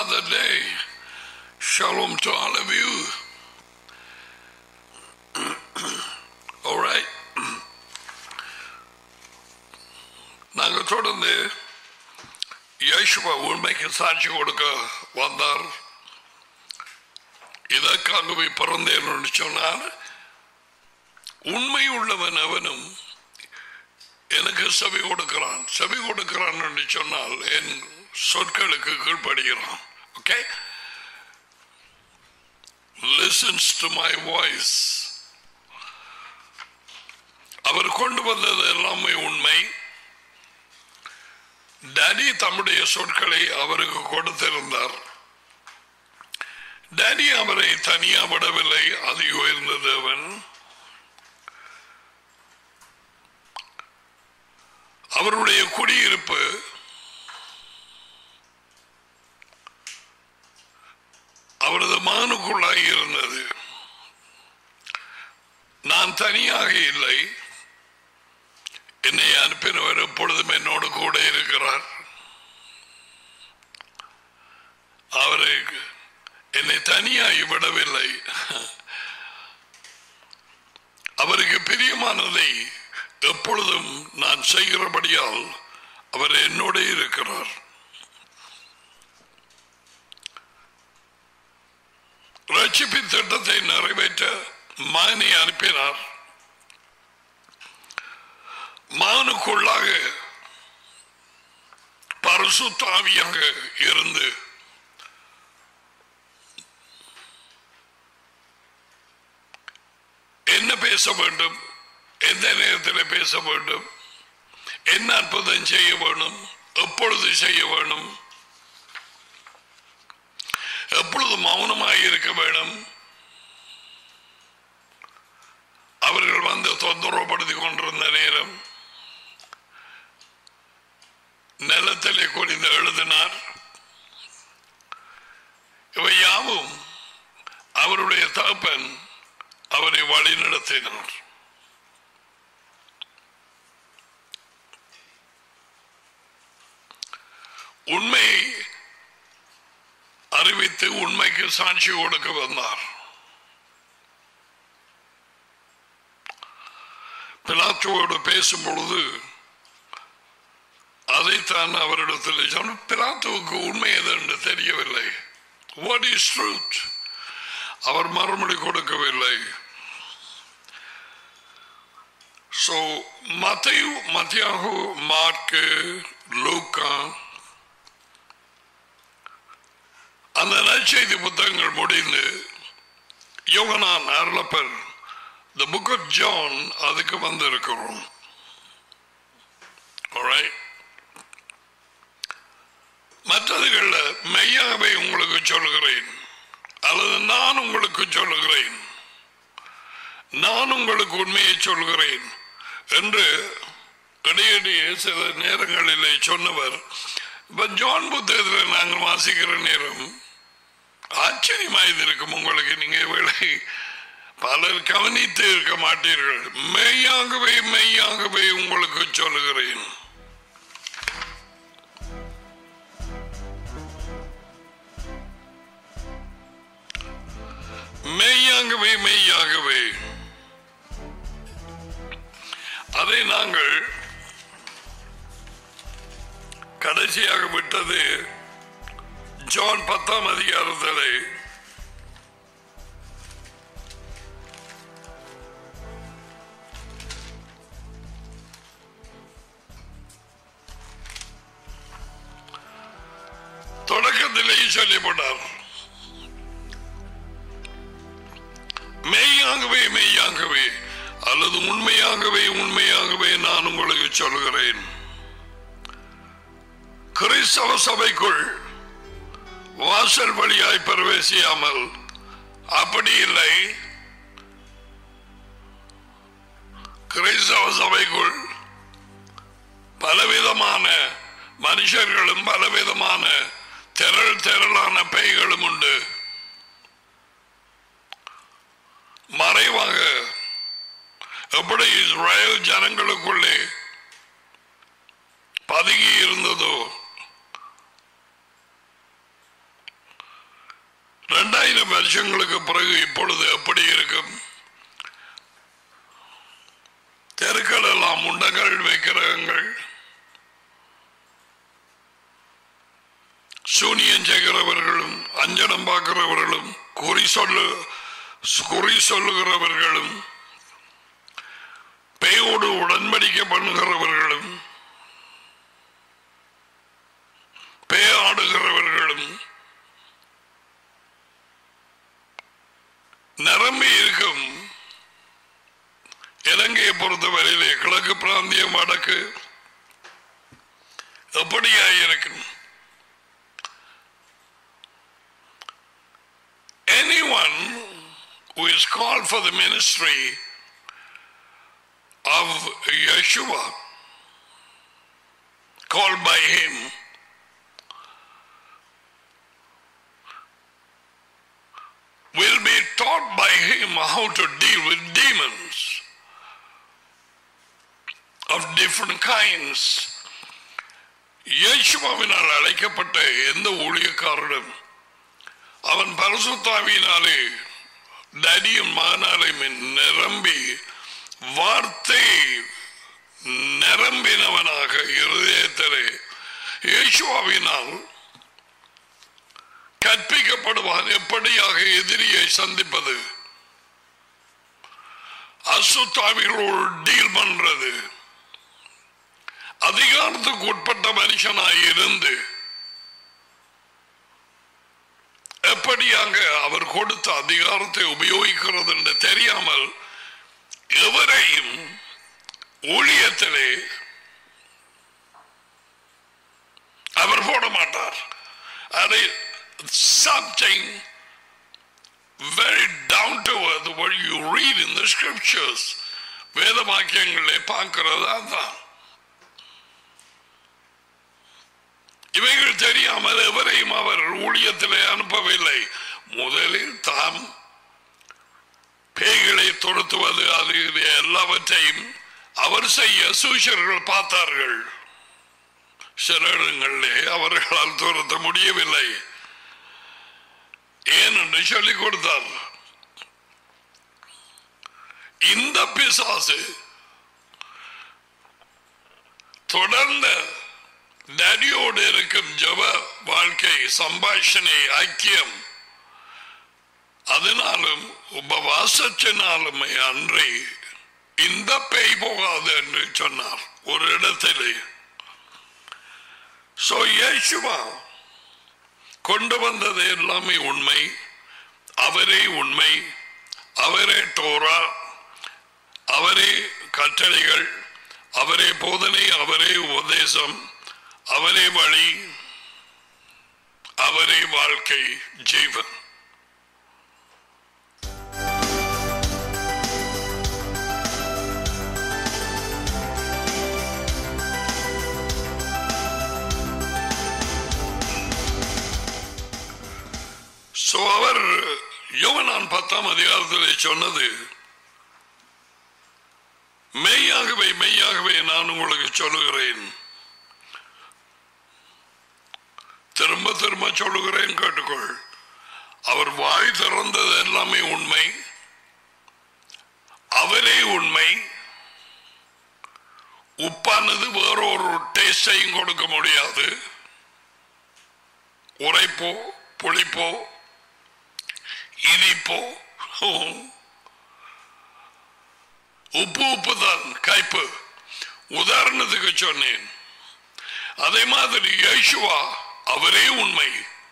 another day. Shalom to all of you. All right. நாங்கள் தொடர்ந்து யேசுவா உண்மைக்கு சாட்சி கொடுக்க வந்தார் இதற்காகவே பிறந்தேன் என்று சொன்னார் உண்மை உள்ளவன் அவனும் எனக்கு செவி கொடுக்கிறான் செவி கொடுக்கிறான் என்று சொன்னால் என் சொற்களுக்கு கீழ்ப்படுகிறான் okay listens to my voice அவர் கொண்டு வந்தது எல்லாமே உண்மை டேடி தம்முடைய சொற்களை அவருக்கு கொடுத்திருந்தார் டேடி அவரை தனியா விடவில்லை அது உயர்ந்த தேவன் அவருடைய குடியிருப்பு அவரது மகனுக்குள்ளாக இருந்தது நான் தனியாக இல்லை என்னை அனுப்பினவர் எப்பொழுதும் என்னோடு கூட இருக்கிறார் அவரை என்னை தனியாகி விடவில்லை அவருக்கு பிரியமானதை எப்பொழுதும் நான் செய்கிறபடியால் அவர் என்னோட இருக்கிறார் ரட்சிப்பின் திட்டத்தை நிறைவேற்ற மகனை அனுப்பினார் மகனுக்குள்ளாக பரிசுத்தாவியாக இருந்து என்ன பேச வேண்டும் எந்த நேரத்தில் பேச வேண்டும் என்ன அற்புதம் செய்ய வேணும் எப்பொழுது செய்ய வேணும் எப்பொழுது மௌனமாக இருக்க வேணும் அவர்கள் வந்து தொந்தரவுப்படுத்திக் கொண்டிருந்த நேரம் நிலத்திலே குனிந்து எழுதினார் இவை யாவும் அவருடைய தகப்பன் அவரை வழிநடத்தினார் உண்மையை அறிவித்து உண்மைக்கு சாட்சி கொடுக்க வந்தார் பிலாத்துவோடு பேசும் பொழுது அதைத்தான் அவரிடத்தில் சொன்ன பிலாத்துவுக்கு உண்மை எது என்று தெரியவில்லை வாட் இஸ் ட்ரூத் அவர் மறுமொழி கொடுக்கவில்லை ஸோ மத்தையு மத்தியாகு மார்க்கு லூக்கா அந்த நற்செய்தி புத்தகங்கள் முடிந்து யோகனான் அருளப்பர் த புக் ஆஃப் ஜான் அதுக்கு வந்திருக்கிறோம் Alright? மற்றதுகள்ல மெய்யாகவே உங்களுக்கு சொல்லுகிறேன் அல்லது நான் உங்களுக்கு சொல்லுகிறேன் நான் உங்களுக்கு உண்மையை சொல்கிறேன் என்று இடையிடையே சில நேரங்களிலே சொன்னவர் இப்ப ஜான் புத்தகத்தில் நாங்கள் வாசிக்கிற நேரம் ஆச்சரியமாய் இருக்கும் உங்களுக்கு நீங்க வேலை பலர் கவனித்து இருக்க மாட்டீர்கள் மெய்யாகவே மெய்யாகவே உங்களுக்கு சொல்லுகிறேன் மெய்யாகவே மெய்யாகவே அதை நாங்கள் கடைசியாக விட்டது ஜான் பத்தாம் அதிகாரத்திலே தொடக்கத்திலேயே சொல்லப்பட்டார் மெய்யாகவே மெய்யாகவே அல்லது உண்மையாகவே உண்மையாகவே நான் உங்களுக்கு சொல்கிறேன் கிறிஸ்தவ சபைக்குள் வாசல் வழியாய் பிரவேசியாமல் அப்படி இல்லை கிறிஸ்தவ சபைக்குள் பலவிதமான மனுஷர்களும் பலவிதமான திரள் திரளான பெய்களும் உண்டு மறைவாக எப்படி இஸ்ரேல் ஜனங்களுக்குள்ளே பதுங்கி இருந்ததோ வருஷங்களுக்கு பிறகு இப்பொழுது எப்படி இருக்கும் தெருக்கள் எல்லாம் முண்டங்கள் விக்கிரகங்கள் சூனியம் செய்கிறவர்களும் அஞ்சனம் பார்க்கிறவர்களும் குறி சொல்லு குறி சொல்லுகிறவர்களும் பேயோடு உடன்படிக்கை பண்ணுகிறவர்களும் பேயாடுகிறவர்களும் நிரம்பி இருக்கும் இலங்கையை பொறுத்தவரையிலே கிழக்கு பிராந்தியம் வடக்கு எப்படியாயிருக்கும் anyone who is called for the ministry of Yeshua, called by him, will be taught by him how to deal with demons of different kinds. இயேசுவாவினால் அழைக்கப்பட்ட எந்த ஊழியக்காரனும் அவன் பரசுத்தாவினாலே தடியும் மகனாலே நிரம்பி வார்த்தை நிரம்பினவனாக இருதயத்திலே இயேசுவாவினால் கற்பிக்கப்படுவான் எப்படியாக எதிரியை சந்திப்பது அசுத்தாவிகளோடு டீல் பண்றது அதிகாரத்துக்கு உட்பட்ட மனுஷனாய் இருந்து எப்படியாக அவர் கொடுத்த அதிகாரத்தை உபயோகிக்கிறது என்று தெரியாமல் எவரையும் ஊழியத்திலே அவர் போட மாட்டார் அதை something very down to earth what you read in the scriptures வேத வாக்கியங்களை பார்க்கிறது அதான் இவைகள் தெரியாமல் எவரையும் அவர் ஊழியத்திலே அனுப்பவில்லை முதலில் தாம் பேய்களை துரத்துவது அது இது எல்லாவற்றையும் அவர் செய்ய சூஷர்கள் பார்த்தார்கள் சில இடங்களிலே அவர்களால் துரத்த முடியவில்லை ஏன் என்று சொல்லிக் கொடுத்தார் இந்த பிசாசு தொடர்ந்த நரியோடு இருக்கும் ஜப வாழ்க்கை சம்பாஷணை ஐக்கியம் அதனாலும் உபவாசத்தினாலுமே அன்றே இந்த பேய் போகாது என்று சொன்னார் ஒரு இடத்திலே சோ இயேசுவா கொண்டு வந்தது எல்லாமே உண்மை அவரே உண்மை அவரே டோரா அவரே கட்டளைகள் அவரே போதனை அவரே உபதேசம் அவரே வழி அவரே வாழ்க்கை ஜீவன் So, அவர் யோவனான் பத்தாம் அதிகாரத்திலே சொன்னது மெய்யாகவே மெய்யாகவே நான் உங்களுக்கு சொல்லுகிறேன் திரும்ப திரும்ப சொல்லுகிறேன் கேட்டுக்கொள் அவர் வாய் திறந்தது எல்லாமே உண்மை அவரே உண்மை உப்பானது வேற ஒரு டேஸ்டையும் கொடுக்க முடியாது உரைப்போ புளிப்போ இனிப்போ உப்பு உப்பு தான் கைப்பு உதாரணத்துக்கு சொன்னேன் அதே மாதிரி யேசுவா அவரே உண்மை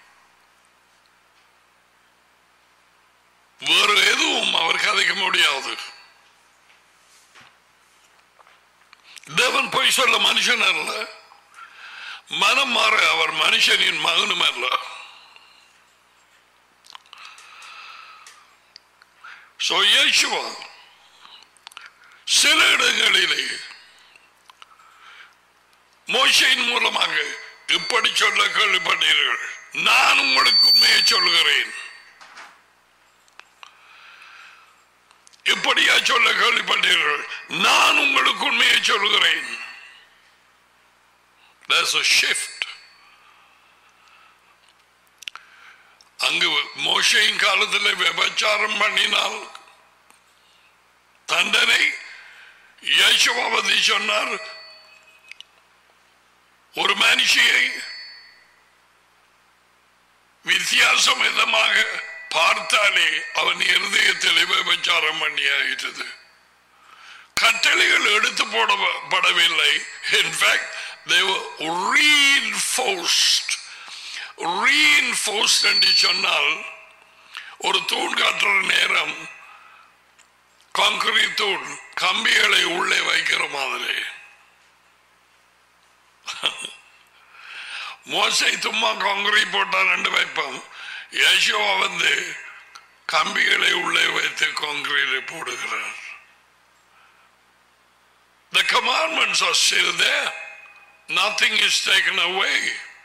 வேறு எதுவும் அவர் கதைக்க முடியாது தேவன் போய் சொல்ல மனுஷன் அல்ல மனம் மாற அவர் மனுஷனின் மகனும் அல்ல So, இயேசுவா சில இடங்களிலே மோசையின் மூலமாக இப்படி சொல்ல கேள்விப்பட்டீர்கள் நான் உங்களுக்கு உண்மையை சொல்லுகிறேன் இப்படியா சொல்ல கேள்விப்பட்டீர்கள் நான் உங்களுக்கு உண்மையை சொல்லுகிறேன் There's a shift. அங்கு மோசையின் காலத்தில் விபச்சாரம் பண்ணினால் தண்டனை யேசுவாவதி சொன்னார் ஒரு மனுஷியை வித்தியாசம் விதமாக பார்த்தாலே அவன் இருதயத்தில் விபச்சாரம் பண்ணி ஆயிட்டது கட்டளைகள் எடுத்து போடப்படவில்லை in fact they were reinforced reinforced என்று சொன்னால் ஒரு தூண் காட்டுற நேரம் கான்கிரீட் தூண் கம்பிகளை உள்ளே வைக்கிற மாதிரி மோசை சும்மா கான்கிரீட் போட்டா ரெண்டு வைப்போம் யேசுவா வந்து கம்பிகளை உள்ளே வைத்து கான்கிரீட்டை போடுகிறார் The commandments are still there. Nothing is taken away.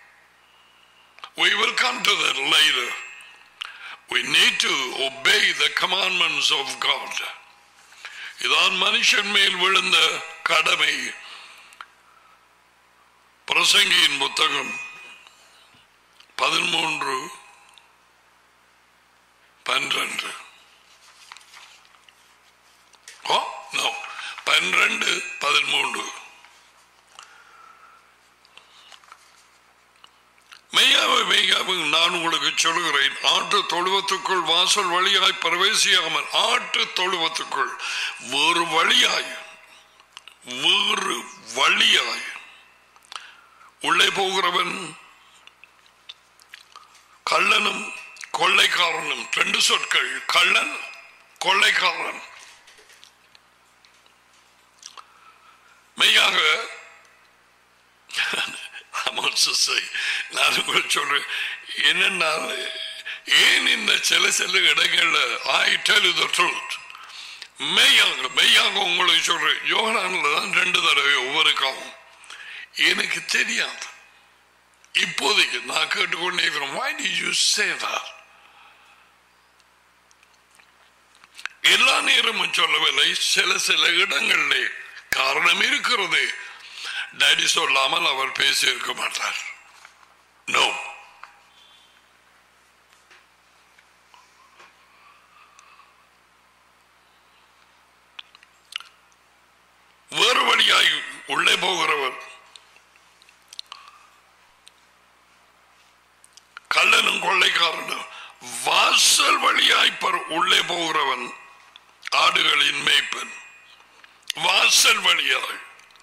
We will come to that later. We need to obey the commandments of God. இதான் மனுஷன் மேல் விழுந்த கடமை பிரசங்கியின் புத்தகம் பதிமூன்று பன்னிரண்டு ஓ நோ பன்னிரண்டு பதிமூன்று மெய்யாவை மெய்யாவை நான் உங்களுக்கு சொல்கிறேன் ஆட்டு தொழுவத்துக்குள் வாசல் வழியாய் பிரவேசியாமல் ஆட்டு தொழுவத்துக்குள் வேறு வழியாய் வேறு வழியாய் உள்ளே போகிறவன் கள்ளனும் கொள்ளைக்காரனும் ரெண்டு சொற்கள் கள்ளன் கொள்ளைக்காரன் மெய்யாக நான் உங்களுக்கு சொல்றேன் என்னன்னா ஏன் இந்த சில சில இடங்கள்ல ஐ டெல் த ட்ரூத் மெய்யாக மெய்யாக உங்களுக்கு சொல்றேன் யோகனான்ல தான் ரெண்டு தடவை ஒவ்வொரு காலம் எனக்கு தெரியாது இப்போதைக்கு நான் கேட்டுக்கொண்டே இருக்கிறேன் why did you say that எல்லா நேரமும் சொல்லவில்லை சில சில இடங்களிலே காரணம் இருக்கிறது டேடி சொல்லாமல் அவர் பேசி இருக்க மாட்டார் நோ வேறு வழியாய் உள்ளே போகிறவர் கள்ளனும் கொள்ளைக்காரனும் வாசல் வழியாய் பர் உள்ளே போகிறவன் ஆடுகளின் மேய்ப்பன் வாசல் வழியாய்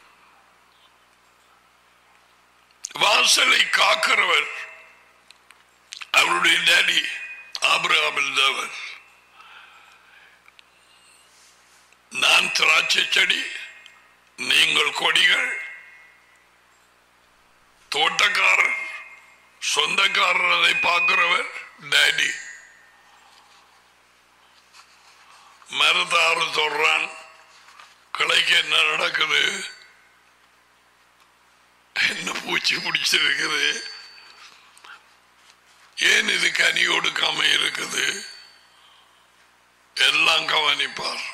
வாசலை காக்கிறவர் அவருடைய டேடி ஆபிரகாமில் தேவன் நான் திராட்சை செடி நீங்கள் கொடிகள் தோட்டக்காரர் சொந்தக்காரர் அதை பார்க்கிறவர் டேடி மரத்தாறு சொல்றான் கிளைக்கு என்ன நடக்குது என்ன பூச்சி பிடிச்சிருக்குது ஏன் இது கனி கொடுக்காம இருக்குது எல்லாம் கவனிப்பார்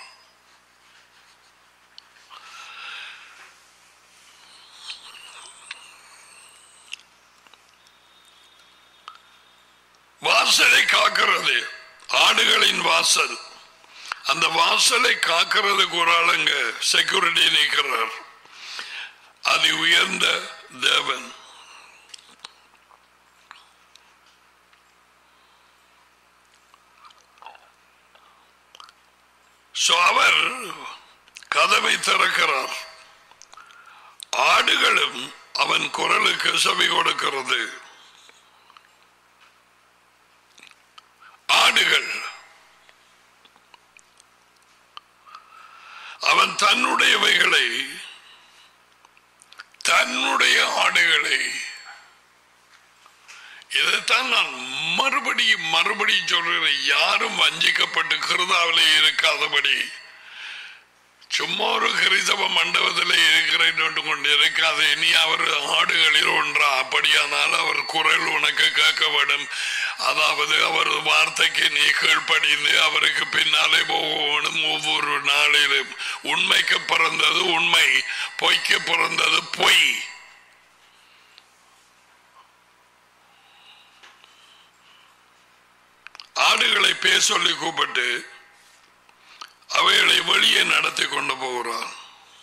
வாசலை காக்கிறது ஆடுகளின் வாசல் அந்த வாசலை காக்கிறதுக்கு ஒரு ஆளுங்க செக்யூரிட்டி நிற்கிறார் அது உயர்ந்த தேவன் So, அவர் கதவை திறக்கிறார் ஆடுகளும் அவன் குரலுக்கு செவி கொடுக்கிறது ஆடுகள் அவன் தன்னுடையவைகளை தன்னுடைய ஆடுகளை இதைத்தான் நான் மறுபடியும் மறுபடியும் சொல்றேன் யாரும் வஞ்சிக்கப்பட்டு கிருதாவிலே இருக்காதபடி சும்மா ஒரு கிறிஸ்தவ மண்டபத்தில் இருக்கிறேன் கொண்டு இருக்காது நீ அவர் ஆடுகளில் ஒன்றா அப்படியானால் அவர் குரல் உனக்கு கேட்கப்படும் அதாவது அவர் வார்த்தைக்கு நீ கீழ்ப்படிந்து அவருக்கு பின்னாலே போகணும் ஒவ்வொரு நாளிலும் உண்மைக்கு பிறந்தது உண்மை பொய்க்கு பிறந்தது பொய் சொல்லி கூப்பிட்டு அவைகளை வெளியே நடத்தி கொண்டு போகிறான்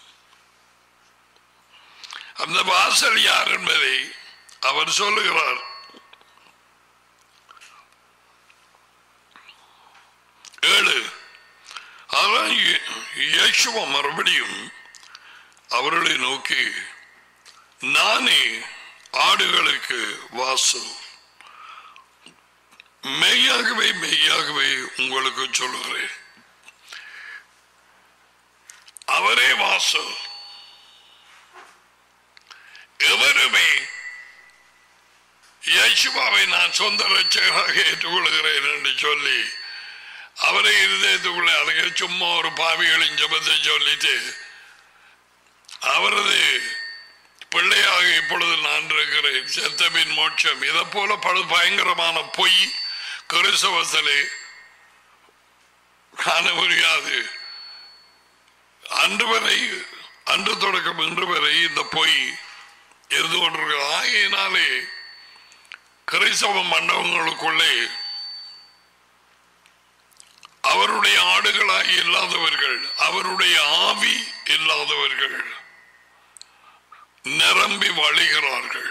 அந்த வாசல் யார் என்பதை அவர் சொல்லுகிறார் ஏழு ஆனால் இயே- இயேசுவ மறுபடியும் அவர்களை நோக்கி நானே ஆடுகளுக்கு வாசல் மெய்யாகவே மெய்யாகவே உங்களுக்கு சொல்லுகிறேன் அவரே வாசல் எவருமே யேசுவாவை நான் சொந்த ரட்சகராக ஏற்றுக்கொள்கிறேன் என்று சொல்லி அவரை இருதயத்துக்குள்ளே அதுக்கு சும்மா ஒரு பாவிகளின் ஜபத்தை சொல்லிட்டு அவரது பிள்ளையாக இப்பொழுது நான் இருக்கிறேன் செத்தபின் மோட்சம் இதை போல பல பயங்கரமான பொய் கிறிஸ்தவத்திலே காண முடியாது அன்று வரை அன்று தொடக்கம் இன்று வரை இந்த பொய் இருந்து கொண்டிருக்க ஆகையினாலே கிறிஸ்தவ மண்டபங்களுக்குள்ளே அவருடைய ஆடுகளாய் இல்லாதவர்கள் அவருடைய ஆவி இல்லாதவர்கள் நிரம்பி வழிகிறார்கள்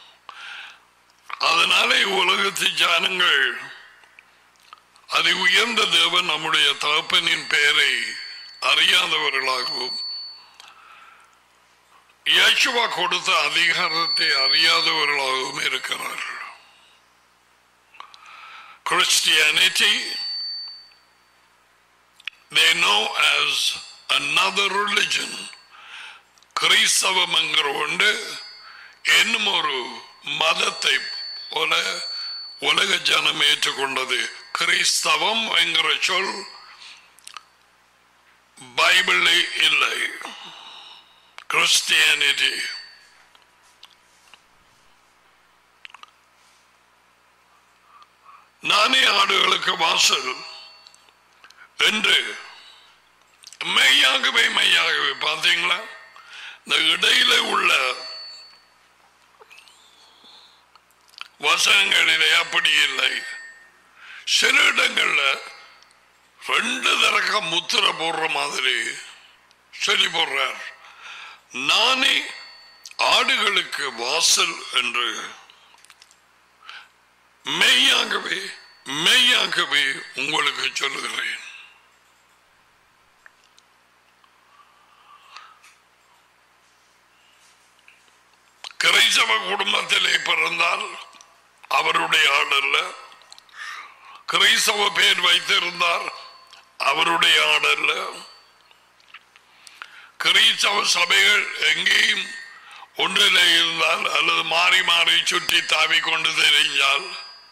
அதனாலே உலகத்து ஜனங்கள் அதை உயர்ந்த தேவன் நம்முடைய தகப்பனின் பெயரை அறியாதவர்களாகவும் இயேசுவா கொடுத்த அதிகாரத்தை அறியாதவர்களாகவும் இருக்கிறார்கள் Christianity they know as another religion கிறிஸ்தவம் என்கிற ஒன்று என்னும் ஒரு மதத்தை போல உலக ஜனம் ஏற்றுக்கொண்டது கிறிஸ்தவம் என்கிற சொல் பைபிளில் இல்லை கிறிஸ்டியானிட்டி நானே ஆடுகளுக்கு வாசல் என்று மெய்யாகவே மெய்யாகவே பார்த்தீங்களா இந்த இடையில உள்ள வசனங்களிலே அப்படி இல்லை சில இடங்கள்ல ரெண்டு தரக்க முத்திரை போடுற மாதிரி சொல்லி போடுறார் நானே ஆடுகளுக்கு வாசல் என்று மெய்யாகவே மெய்யாகவே உங்களுக்கு சொல்லுகிறேன் கிரைசவ குடும்பத்திலே பிறந்தால் அவருடைய ஆள் அல்ல கிரைசவ பேர் வைத்திருந்தார் அவருடைய ஆள் அல்ல கிரைசவ சபைகள் எங்கேயும் ஒன்றிலே இருந்தால் அல்லது மாறி மாறி சுற்றி தாவி கொண்டு தெரிஞ்சால்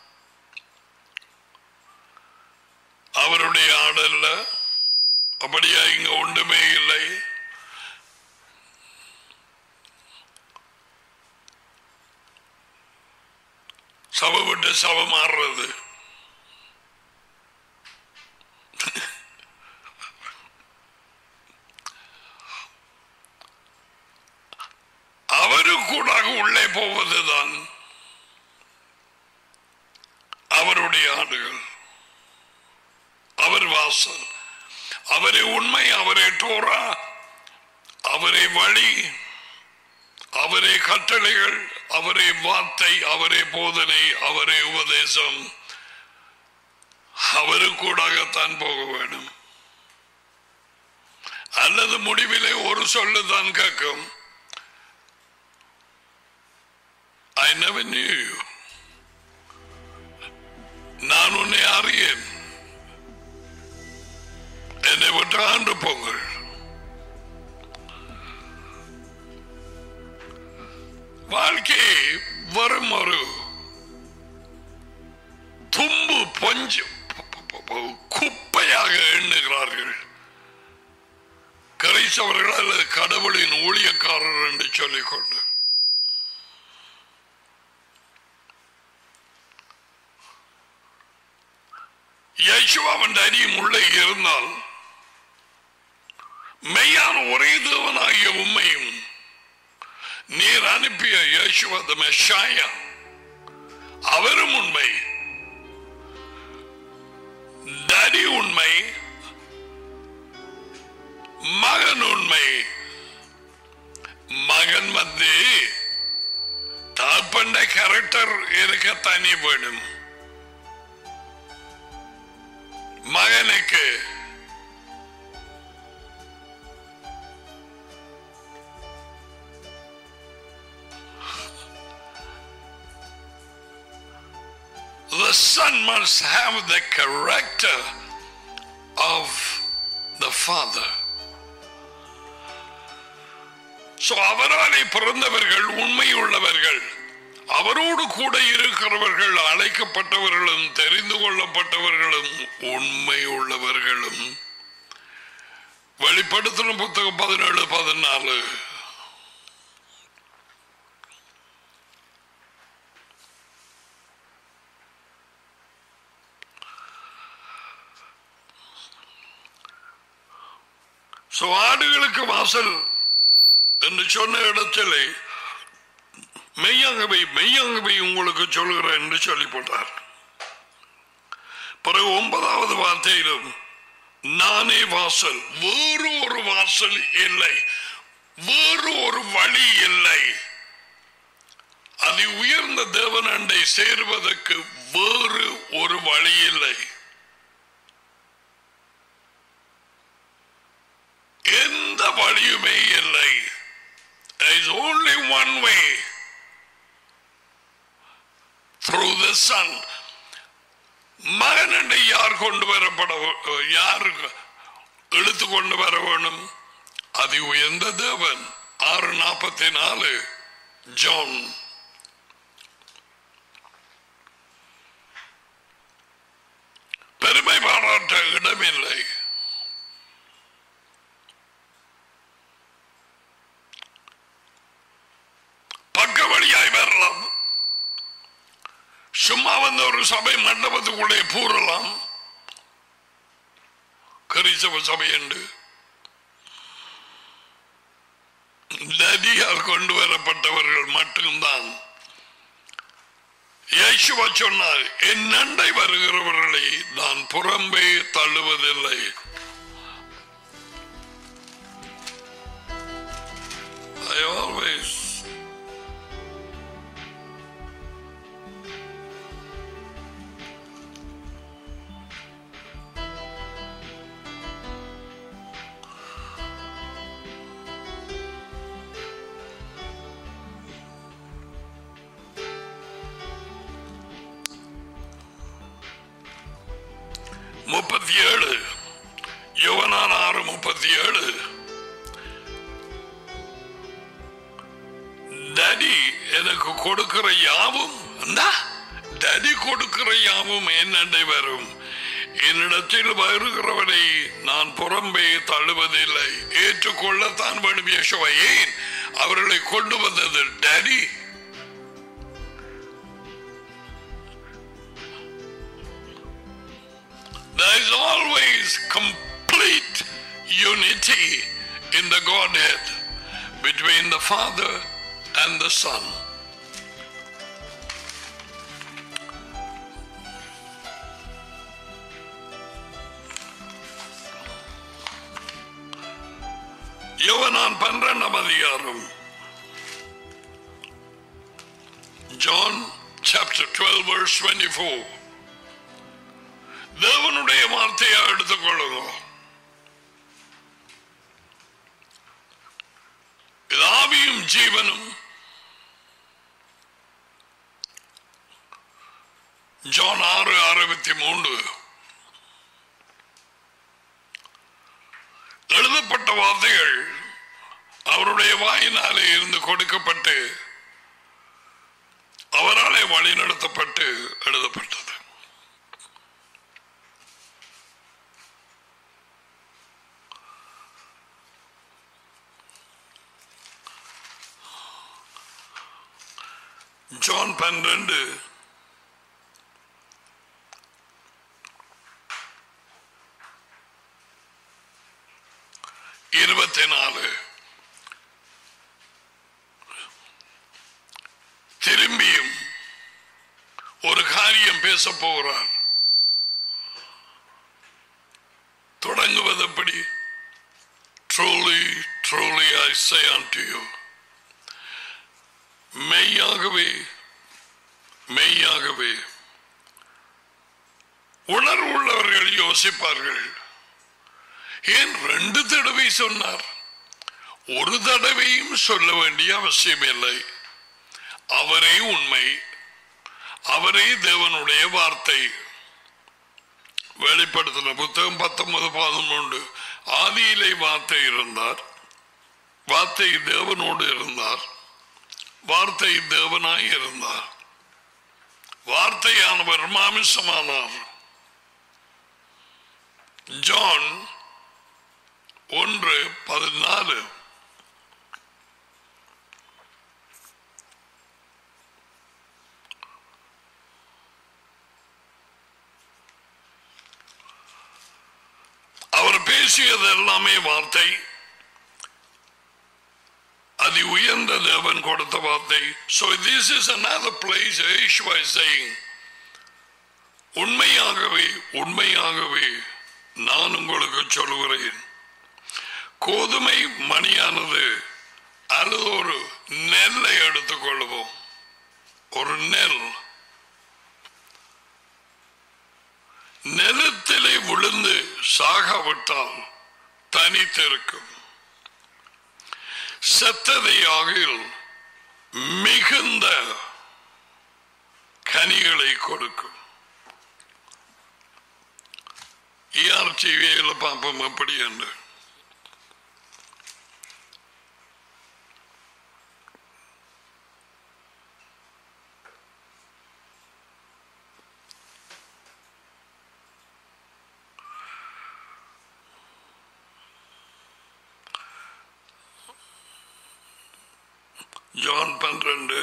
அவருடைய ஆள் அல்ல அப்படியா இங்க ஒன்றுமே இல்லை சபை விட்டு சபை மாறுறது அவரு கூட உள்ளே போவதுதான் அவருடைய ஆடுகள் அவர் வாசல் அவரே உண்மை அவரே டோரா அவரே வழி அவரே கட்டளைகள் அவரே வார்த்தை அவரே போதனை அவரே உபதேசம் அவரு கூடாகத்தான் போக வேண்டும் அல்லது முடிவிலே ஒரு சொல்லு தான் கேட்கும் I never knew you. நான் உன்னை அறியேன் என்னை விட்டு ஆண்டு போங்கள் வாழ்க்கையை வரும் ஒரு தும்பு பஞ்சு குப்பையாக எண்ணுகிறார்கள் கரைசவர்கள் அல்லது கடவுளின் ஊழியக்காரர் என்று சொல்லிக்கொண்டு யேசுவாவின் அடியும் உள்ளே இருந்தால் மெய்யான ஒரே தேவனாகிய உண்மையும் நீர் அனுப்பிய யேசுவ the Messiah அவரும் உண்மை டடி உண்மை மகன் உண்மை மகன் வந்து தாப்பண்ட கேரக்டர் இருக்கத்தானே வேணும் மகனுக்கு the son must have the character of the father. So அவராலே பிறந்தவர்கள் உண்மை உள்ளவர்கள் அவரோடு கூட இருக்கிறவர்கள் அழைக்கப்பட்டவர்களும் தெரிந்து கொள்ளப்பட்டவர்களும் உண்மை உள்ளவர்களும் வெளிப்படுத்தின புத்தகம் பதினேழு பதினாலு So, ஆடுகளுக்கு வாசல் என்று சொன்ன இடத்திலே மெய்யாகவே மெய்யாகவே உங்களுக்கு சொல்கிறேன் என்று சொல்லி போட்டார் பிறகு ஒன்பதாவது வார்த்தையிலும் நானே வாசல் வேறு ஒரு வாசல் இல்லை வேறு ஒரு வழி இல்லை அதி உயர்ந்த தேவன் அண்டை சேருவதற்கு வேறு ஒரு வழி இல்லை எந்த வழியுமே இல்லை There is only one way through the Son. மகனண்டை யார் கொண்டு வரப்பட யார் இழுத்து கொண்டு வர வேணும் அதி உயர்ந்த தேவன் ஆறு நாற்பத்தி நாலு ஜான் பெருமை பாராட்ட இடமில்லை பக்க வழியாய் வரலாம் சும்மா வந்து ஒரு சபை மண்டபத்துக்குள்ளே பூரலாம் கரிசப சபை என்று நதியால் கொண்டு வரப்பட்டவர்கள் மட்டும்தான் இயேசுவா சொன்னார் என் நண்டை வருகிறவர்களை நான் புறம்பே தள்ளுவதில்லை I always முப்பத்தி ஏழு யுவனான் ஆறு முப்பத்தி ஏழு டடி எனக்கு கொடுக்கிற யாவும் இந்தா, டடி கொடுக்கிற யாவும் என்னண்டை வரும் என்னிடத்தில் வருகிறவனை நான் புறம்பே தள்ளுவதில்லை ஏற்றுக்கொள்ளத்தான் வேணும் யேசுவை ஏன் அவர்களை கொண்டு வந்தது daddy There is always complete unity in the Godhead between the Father and the Son. யோவனான் பன்னிரண்டாம் அதிகாரம் ஜான் சாப்டர் டுவெல் verse 24 தேவனுடைய வார்த்தையை எடுத்துக்கொள்ளுங்க இது ஆவியும் ஜீவனும் ஜான் ஆறு அறுபத்தி மூன்று எழுதப்பட்ட வார்த்தைகள் அவருடைய வாயினாலே இருந்து கொடுக்கப்பட்டு அவராலே வழிநடத்தப்பட்டு எழுதப்பட்டது ஜான் பன்னிரண்டு இருபத்தி நாலு திரும்பியும் ஒரு காரியம் பேச போகிறார் Truly I say unto you, மெய்யாகவே மெய்யாகவே உணர்வுள்ளவர்கள் யோசிப்பார்கள் ஏன் ரெண்டு தடவை சொன்னார் ஒரு தடவையும் சொல்ல வேண்டிய அவசியம் இல்லை அவரே உண்மை அவரே தேவனுடைய வார்த்தை வெளிப்படுத்தின புத்தகம் பத்தொன்பது பதினொன்று ஆதியிலே வார்த்தை இருந்தார் வார்த்தை தேவனோடு இருந்தார் வார்த்தை தேவனாய் இருந்தார் வார்த்தையானவர் மாமிசமானார் ஜான் ஒன்று பதினாலு அவர் பேசியது எல்லாமே வார்த்தை அதி உயர்ந்த தேவன் கொடுத்த வார்த்தை so this is another place Yeshua is saying உண்மையாகவே உண்மையாகவே நான் உங்களுக்கு சொல்லுகிறேன் கோதுமை மணியானது அல்லது ஒரு நெல்லை எடுத்துக்கொள்வோம் ஒரு நெல் நிலத்திலே விழுந்து சாகாவிட்டால் தனித்திருக்கும் செத்ததையாகில் மிகுந்த கனிகளை கொடுக்கும் இஆர்டிவியில் பார்ப்போம் எப்படி என்று ஜான் பன்னிரண்டு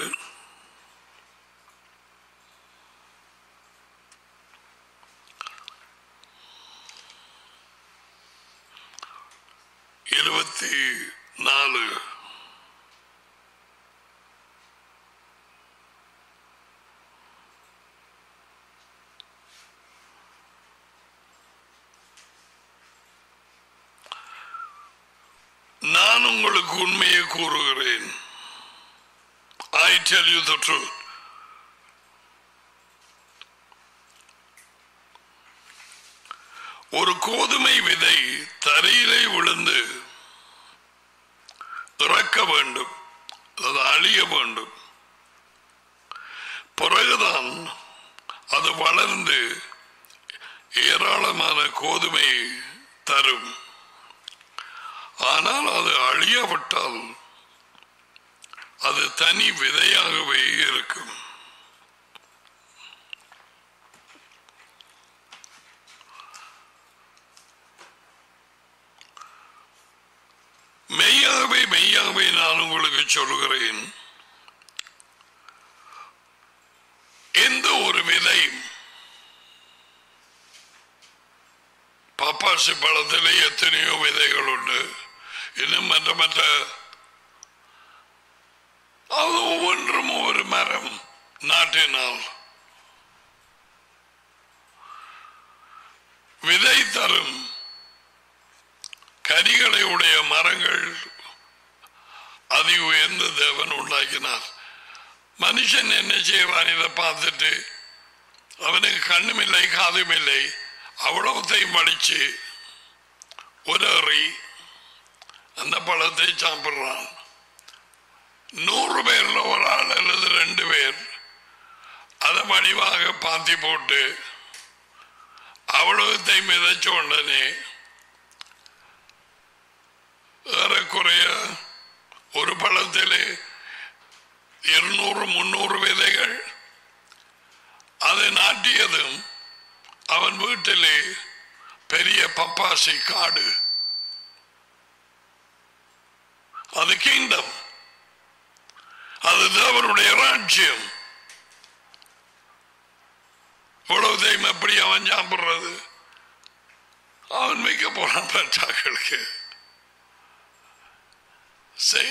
இருபத்தி நாலு நான் உங்களுக்கு உண்மையை கூறுகிறேன் I tell you the truth. ஒரு கோதுமை விதை தரையிலே விழுந்து இறக்க வேண்டும் அது அழிய வேண்டும் பிறகுதான் அது வளர்ந்து ஏராளமான கோதுமை தரும் ஆனால் அது அழியப்பட்டால் அது தனி விதையாகவே இருக்கும் மெய்யாகவே மெய்யாகவே நான் உங்களுக்கு சொல்லுகிறேன் எந்த ஒரு விதை பாப்பாசி பழத்திலே எத்தனையோ விதைகள் உண்டு இன்னும் மற்ற மற்ற அது ஒவ்வொன்றும் ஒவ்வொரு மரம் நாட்டினால் விதை தரும் கனிகளை உடைய மரங்கள் அதி உயர்ந்த தேவன் உண்டாக்கினார் மனுஷன் என்ன செய்வான் இதை பார்த்துட்டு அவனுக்கு கண்ணும் இல்லை காதும் இல்லை அவ்வளவுத்தையும் படிச்சு உதறி அந்த பழத்தை சாப்பிடுறான் நூறு பேர்ல ஒரு ஆள் அல்லது ரெண்டு பேர் அதை மணிவாக பாத்தி போட்டு அவ்வளவுத்தை மிதச்ச உடனே ஏறக்குறைய ஒரு பழத்திலே இருநூறு முன்னூறு விதைகள் அதை நாட்டியதும் அவன் வீட்டிலே பெரிய பப்பாசி காடு அது கிங்டம் அது தேவனுடைய ராஜ்யம் இவ்வளவுதையும் எப்படி அவன் சாப்பிடுறது அவன் வைக்க போறான் பற்றாக்களுக்கு சரி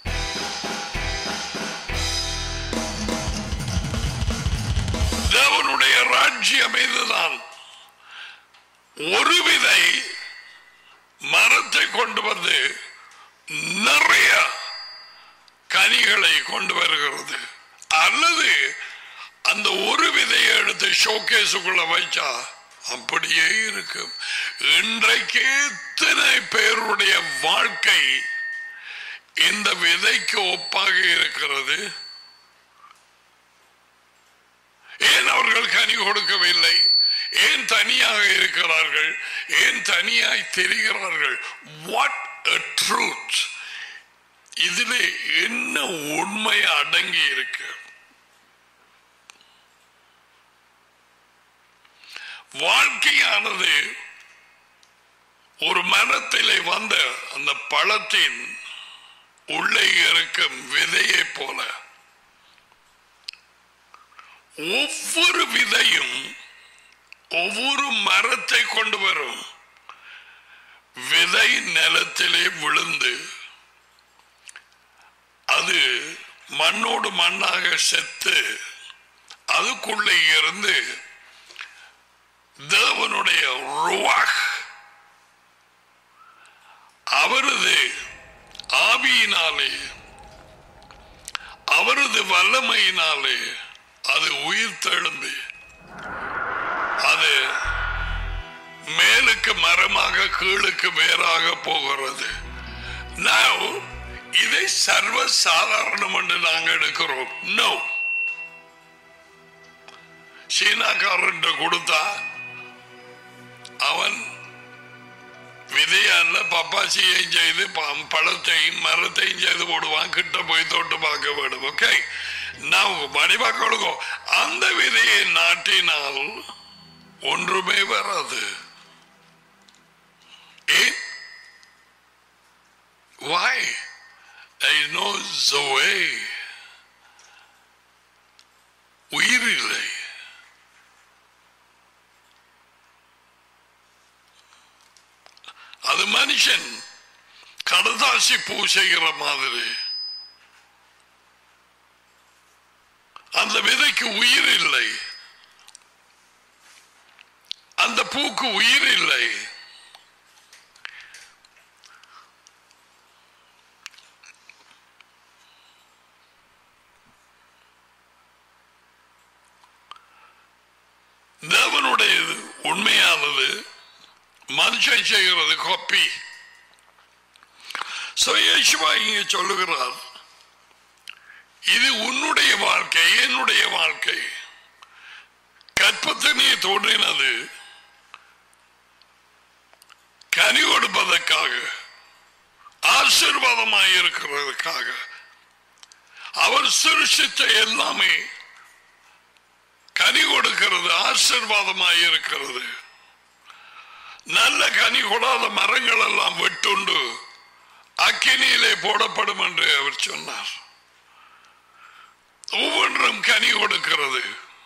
தேவனுடைய ராஜ்யம் இதுதான் ஒரு விதை மரத்தை கொண்டு வந்து நிறைய கனிகளை கொண்டு வருகிறது அல்லது அந்த ஒரு விதையை எடுத்து ஷோகேஸுக்குள்ள வைச்சா அப்படியே இருக்கும் இன்றைக்கு எத்தனை பேருடைய வாழ்க்கை இந்த விதைக்கு ஒப்பாக இருக்கிறது ஏன் அவர்கள் கனி கொடுக்கவில்லை ஏன் தனியாக இருக்கிறார்கள் ஏன் தனியாய் தெரிகிறார்கள் வாட் ட்ரூத் இதிலே என்ன உண்மை அடங்கி இருக்கு வாழ்க்கையானது ஒரு மரத்திலே வந்த அந்த பழத்தின் உள்ளே இருக்கும் விதையை போல ஒவ்வொரு விதையும் ஒவ்வொரு மரத்தை கொண்டு வரும் விதை நிலத்திலே விழுந்து அது மண்ணோடு மண்ணாக செத்து அதுக்குள்ளே இருந்து தேவனுடைய ருவாக் அவரது ஆவியினாலே அவரது வல்லமையினாலே அது உயிர் தெழும்பி அது மேலுக்கு மரமாக கீழுக்கு வேறாக போகிறது Now, இதை சர்வ சாதாரணம் என்று நாங்கள் எடுக்கிறோம் நோ சீனாக்காரன் கொடுத்தா அவன் விதையல்ல பப்பாசியையும் செய்து ப- பழத்தையும் மரத்தையும் செய்து போடுவான் கிட்ட போய் தொட்டு பார்க்க வேண்டும் ஓகே நான் மணிபா கொடுக்கும் அந்த விதையை நாட்டினால் ஒன்றுமே வராது ஏன் Why? There is no Zoe. உயிர் இல்லை அது மனுஷன் கடதாசி பூ செய்கிற மாதிரி அந்த விதைக்கு உயிர் இல்லை அந்த பூக்கு உயிர் இல்லை தேவனுடையது உண்மையானது மனுஷன் செய்கிறது காப்பி So, இயேசுவா இங்கே சொல்லுகிறார் இது உன்னுடைய வாழ்க்கை என்னுடைய வாழ்க்கை கற்பத்தினே தோன்றினது கனி கொடுப்பதற்காக ஆசீர்வாதமாய் இருக்கிறதுக்காக அவர் சிருஷித்த எல்லாமே கனி கொடுக்கிறது ஆசீர்வாதமாய் இருக்கிறது நல்ல கனி கொடாத மரங்கள் எல்லாம் வெட்டுண்டு அக்கினியிலே போடப்படும் என்று அவர் சொன்னார் ஒவ்வொன்றும் கனி கொடுக்கிறது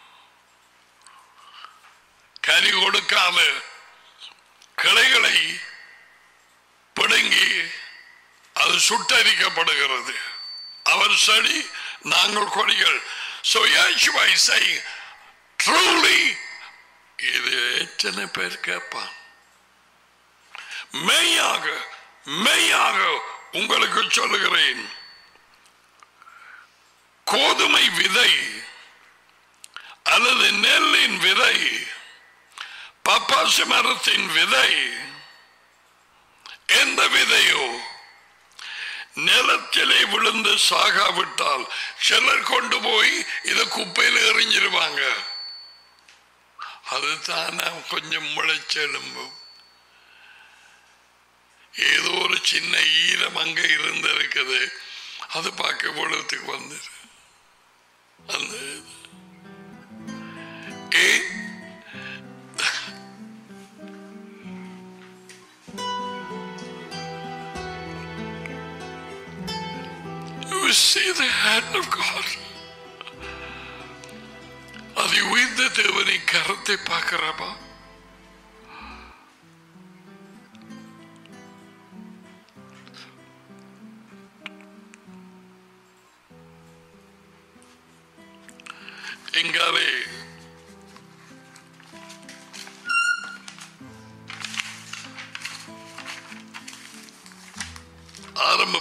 கனி கொடுக்காத கிளைகளை பிடுங்கி அது சுட்டரிக்கப்படுகிறது அவர் செடி நாங்கள் கொடிகள் So Yeshua is saying, truly, இது எத்தனை பேர் கேட்பான் மெய்யாக மெய்யாக உங்களுக்கு சொல்லுகிறேன் கோதுமை விதை அல்லது நெல்லின் விதை பப்பாசி மரத்தின் விதை எந்த விதையோ நிலத்திலே விழுந்து சாகாவிட்டால் சிலர் கொண்டு போய் இதை குப்பையில் எறிஞ்சிருவாங்க அதுதான் கொஞ்சம் முளைச்செலும்பும் ஏதோ ஒரு சின்ன ஈரம் அங்க இருந்திருக்குது அது பார்க்க பொழுதுக்கு வந்து அந்த இது. ஏன் You see the hand of God. அது உயிர்ந்த தேவனை கரத்தை பார்க்கிறப்பா எங்காலே ஆரம்ப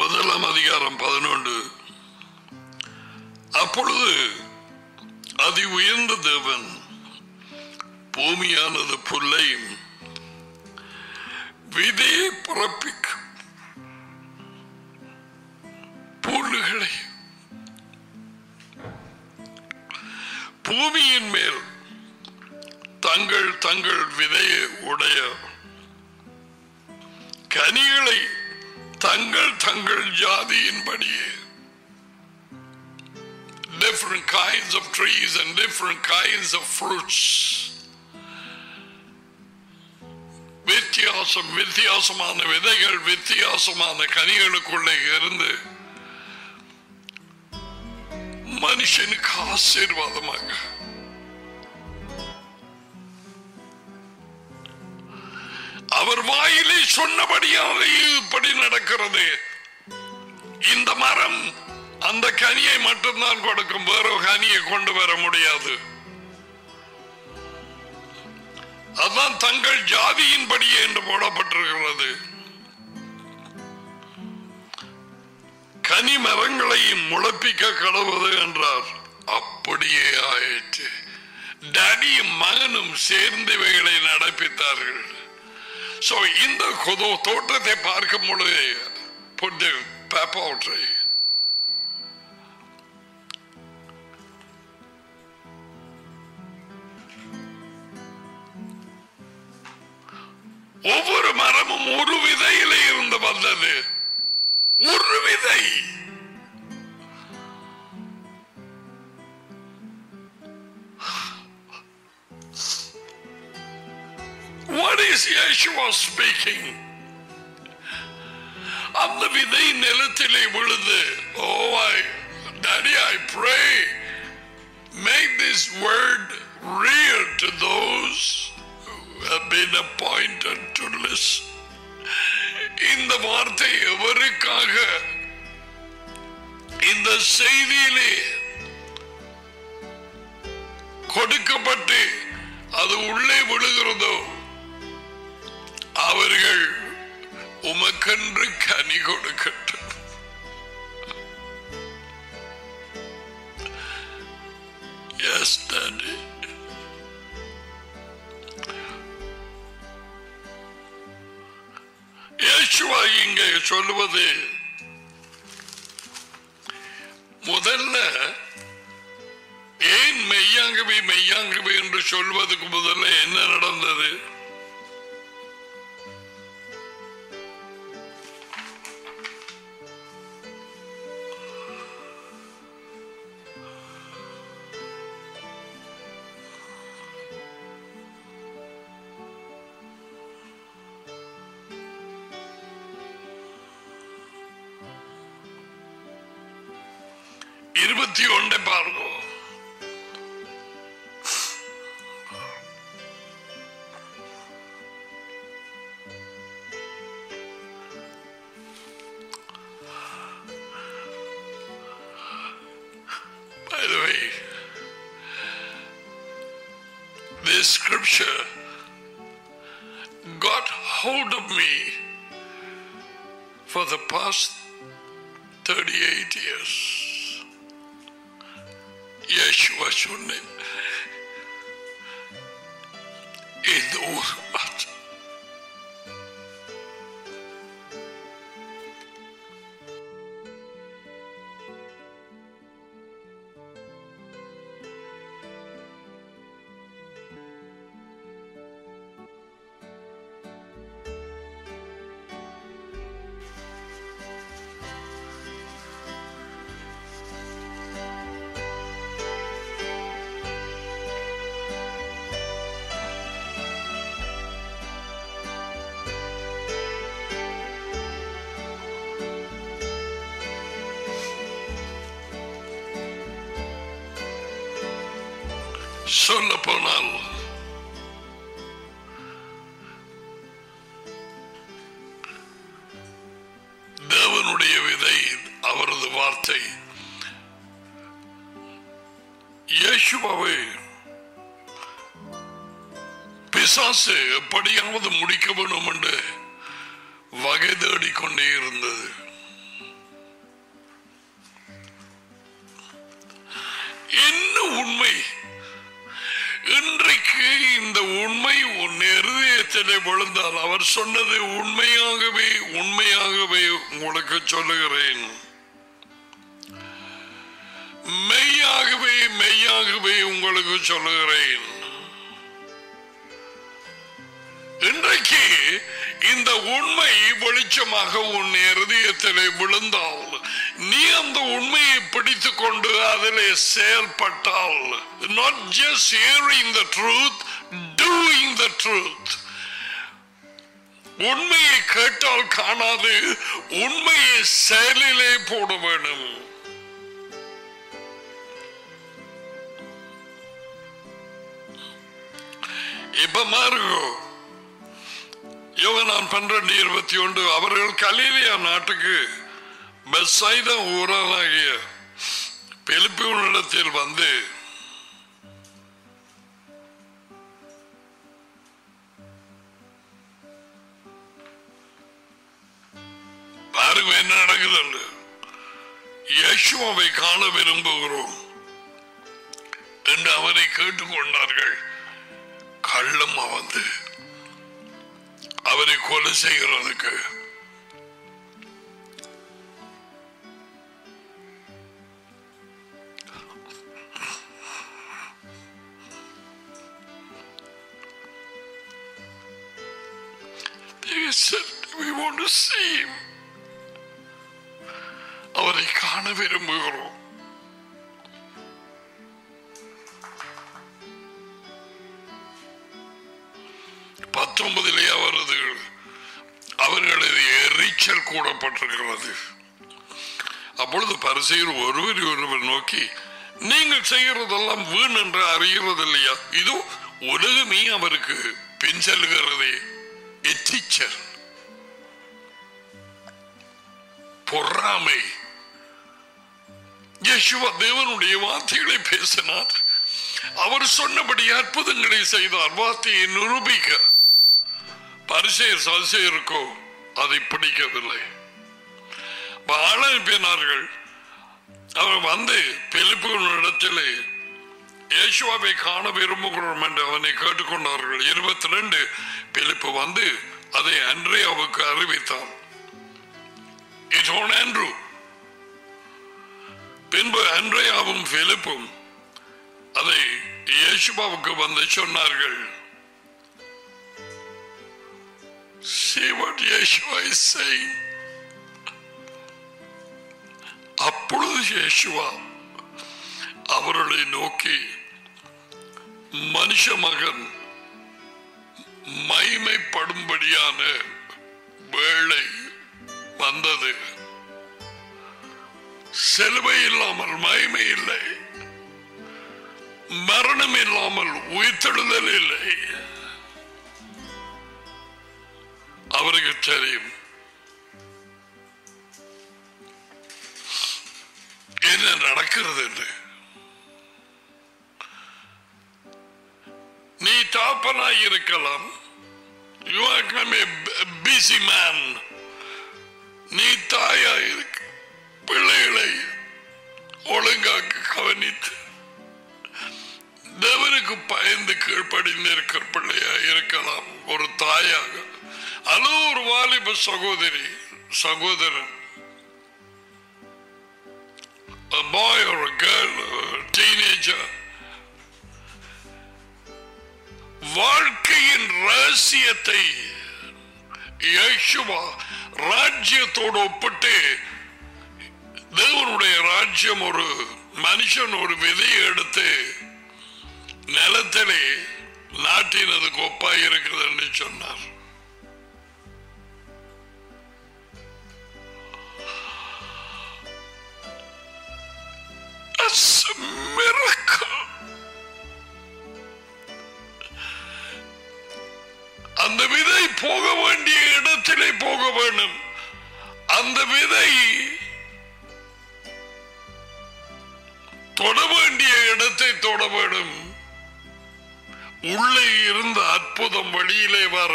முதலாம் அதிகாரம் பதினொன்று அப்பொழுது அதி உயர்ந்த தேவன் பூமியானது புல்லையும் விதையை பிறப்பிக்கும் புல்லுகளை பூமியின் மேல் தங்கள் தங்கள் விதையை உடைய கனிகளை தங்கள் தங்கள் ஜாதியின்படியே different kinds of trees and different kinds of fruits வித்தியாசம் வித்தியாசமான விதைகள் வித்தியாசமான கனிகளுக்குள்ளே இருந்து மனுஷனுக்கு ஆசீர்வாதமாக அவர் வாயிலே சொன்னபடியாக இப்படி நடக்கிறது இந்த மரம் அந்த கனியை மட்டும்தான் கொடுக்கும் வேற கனியை கொண்டு வர முடியாது அதான் தங்கள் ஜாதியின்படியே என்று போடப்பட்டிருக்கிறது கனி மரங்களையும் முளப்பிக்க கடவுது என்றார் அப்படியே ஆயிற்று டடியும் மகனும் சேர்ந்து இவைகளை நடப்பித்தார்கள் சோ இந்த கொதோ தோட்டத்தை பார்க்கும் பொழுது புட்டு பேப்பவுற்றை ஒவ்வொரு மரமும் ஒரு விதையிலே இருந்து வந்தது ஒரு விதை What is Yeshua speaking? அந்த விதை நிலத்திலே விழுது oh I daddy I pray make this word real to those who have been appointed to listen. இந்த வார்த்தை எவருக்காக இந்த செய்தியிலே கொடுக்கப்பட்டு அது உள்ளே விழுகிறதோ அவர்கள் உமக்கென்று கனி கொடுக்கட்டும் எஸ் டாடி இயேசுவா இங்கே சொல்லுவது முதல்ல ஏன் மெய்யாங்கவே மெய்யாங்கவே என்று சொல்வதற்கு முதல்ல என்ன நடந்தது இருபத்தி ஒன்றை பாருங்க By the way, this scripture got hold of me for the past 38 years. Yeshua சொன்னேன் இந்த ஊர் மாற்று. சொல்ல போனால் தேவனுடைய விதை அவரது வார்த்தை இயேசுவாவை பிசாசு எப்படியாவது முடிக்க வேண்டும் என்று வகை தேடிக்கொண்டே இருந்தது என்ன உண்மை இன்றைக்கு இந்த உண்மை உன் இருதயத்திலே விழுந்தால் அவர் சொன்னது உண்மையாகவே உண்மையாகவே உங்களுக்கு சொல்லுகிறேன் மெய்யாகவே மெய்யாகவே உங்களுக்கு சொல்லுகிறேன் இன்றைக்கு இந்த உண்மை வெளிச்சமாக உன் இருதயத்திலே விழுந்தால் நீ அந்த உண்மையை பிடித்துக் கொண்டு அதிலே செயல்பட்டால் not just hearing the truth doing the truth உண்மையை கேட்டால் காணாது உண்மையை செயலிலே போட வேண்டும் இப்ப மாறுகோ யோகனான் பன்னிரண்டு இருபத்தி ஒன்று அவர்கள் கலீலியா நாட்டுக்கு பெஸ்ஸைதா ஊரானாகிய பெலிப்பினிடத்தில் வந்து பாருங்க என்ன நடக்குது யேசுவை காண விரும்புகிறோம் என்று அவரை கேட்டுக்கொண்டார்கள் கள்ளமா வந்து அவரை கொலை செய்கிறதுக்கு They said, "We want to see him." அவரை காண விரும்புகிறோம் பத்தொன்பதிலே அவரது அவர்களது எரிச்சல் கூடப்பட்டிருக்கிறது அப்பொழுது பரிசெயர் ஒருவர் ஒருவர் நோக்கி நீங்கள் செய்கிறதெல்லாம் வீண் என்று அறிகிறது இல்லையா இதோ உலகமே அவருக்கு பின் செல்கிறதே எத்திச்சர் பொறாமை யேசுவா தேவனுடைய வார்த்தைகளை பேசினார் அவர் சொன்னபடி அற்புதங்களை செய்தார் வார்த்தையை நிரூபிக்க பரிசெயர் சதிசெயருக்கோ அதை பிடிக்கவில்லை ஆள் அனுப்பினார்கள் அவர் வந்து பிலிப்பிடத்திலே இயேசுவாவை காண விரும்புகிறோம் என்று அவனை கேட்டுக்கொண்டார்கள் இருபத்தி ரெண்டு பிலிப்பு வந்து அதை அன்றையாவுக்கு அறிவித்தான் It on Andrew. பின்பு அன்றையாவும் பிலிப்பும் அதை இயேசுபாவுக்கு வந்து சொன்னார்கள் See what Yeshua is saying. அப்பொழுது இயேசுவா அவர்களை நோக்கி மனுஷ மகன் மைமைப்படும்படியான வேளை வந்தது செலுவை இல்லாமல் மகிமை இல்லை மரணம் இல்லாமல் உயிர்த்தெழுதல் இல்லை அவருக்கு தெரியும் என்ன நடக்கிறது என்று நீ தாப்பனாய் இருக்கலாம் யூ ஆர் பிசி மேன் நீ தாயா இருக்க பிள்ளைகளை ஒழுங்காக கவனித்து தேவனுக்கு பயந்து கீழ்ப்படிந்து இருக்கிற பிள்ளையா இருக்கலாம் ஒரு தாயாக அல்லது ஒரு வாலிப சகோதரி சகோதரன் a boy or a girl, a teenager. வாழ்க்கையின் ரகசியத்தை யேசுவா ராஜ்யத்தோடு ஒப்பிட்டு தேவனுடைய ராஜ்யம் ஒரு மனுஷன் ஒரு விதையை எடுத்து நிலத்திலே நாட்டினதுக்கு ஒப்பாய் இருக்குது என்று சொன்னார் That's a miracle. அந்த விதை போக வேண்டிய இடத்திலே போக வேண்டும் அந்த விதை தொட வேண்டிய இடத்தை தொட வேண்டும் உள்ளே இருந்த அற்புதம் வெளியிலே வர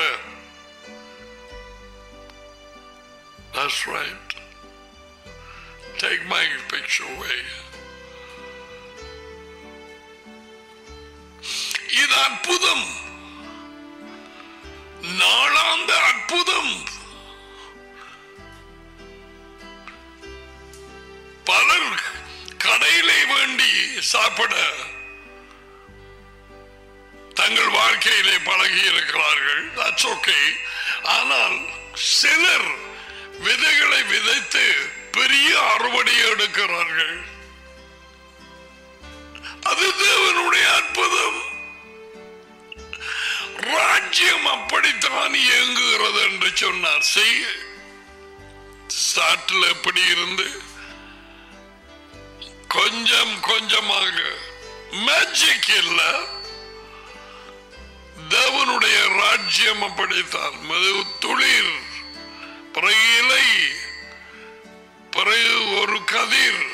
That's right. Take my picture away. இது அற்புதம் நாளாந்த அற்புதம் பலர் கடையிலே வேண்டி சாப்பிட தங்கள் வாழ்க்கையிலே பழகி இருக்கிறார்கள் that's okay. ஆனால் சிலர் விதைகளை விதைத்து பெரிய அறுவடை எடுக்கிறார்கள் அது தேவனுடைய அற்புதம் ராஜ்யம் அப்படித்தான் இயங்குகிறது என்று சொன்னார் செய் ஸ்டார்ட்ல எப்படி இருந்து கொஞ்சம் கொஞ்சமாக மேஜிக் இல்ல தேவனுடைய ராஜ்யம் அப்படித்தான் மது துளிர் பிறகு இலை பிறகு ஒரு கதிர்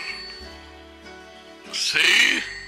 செய்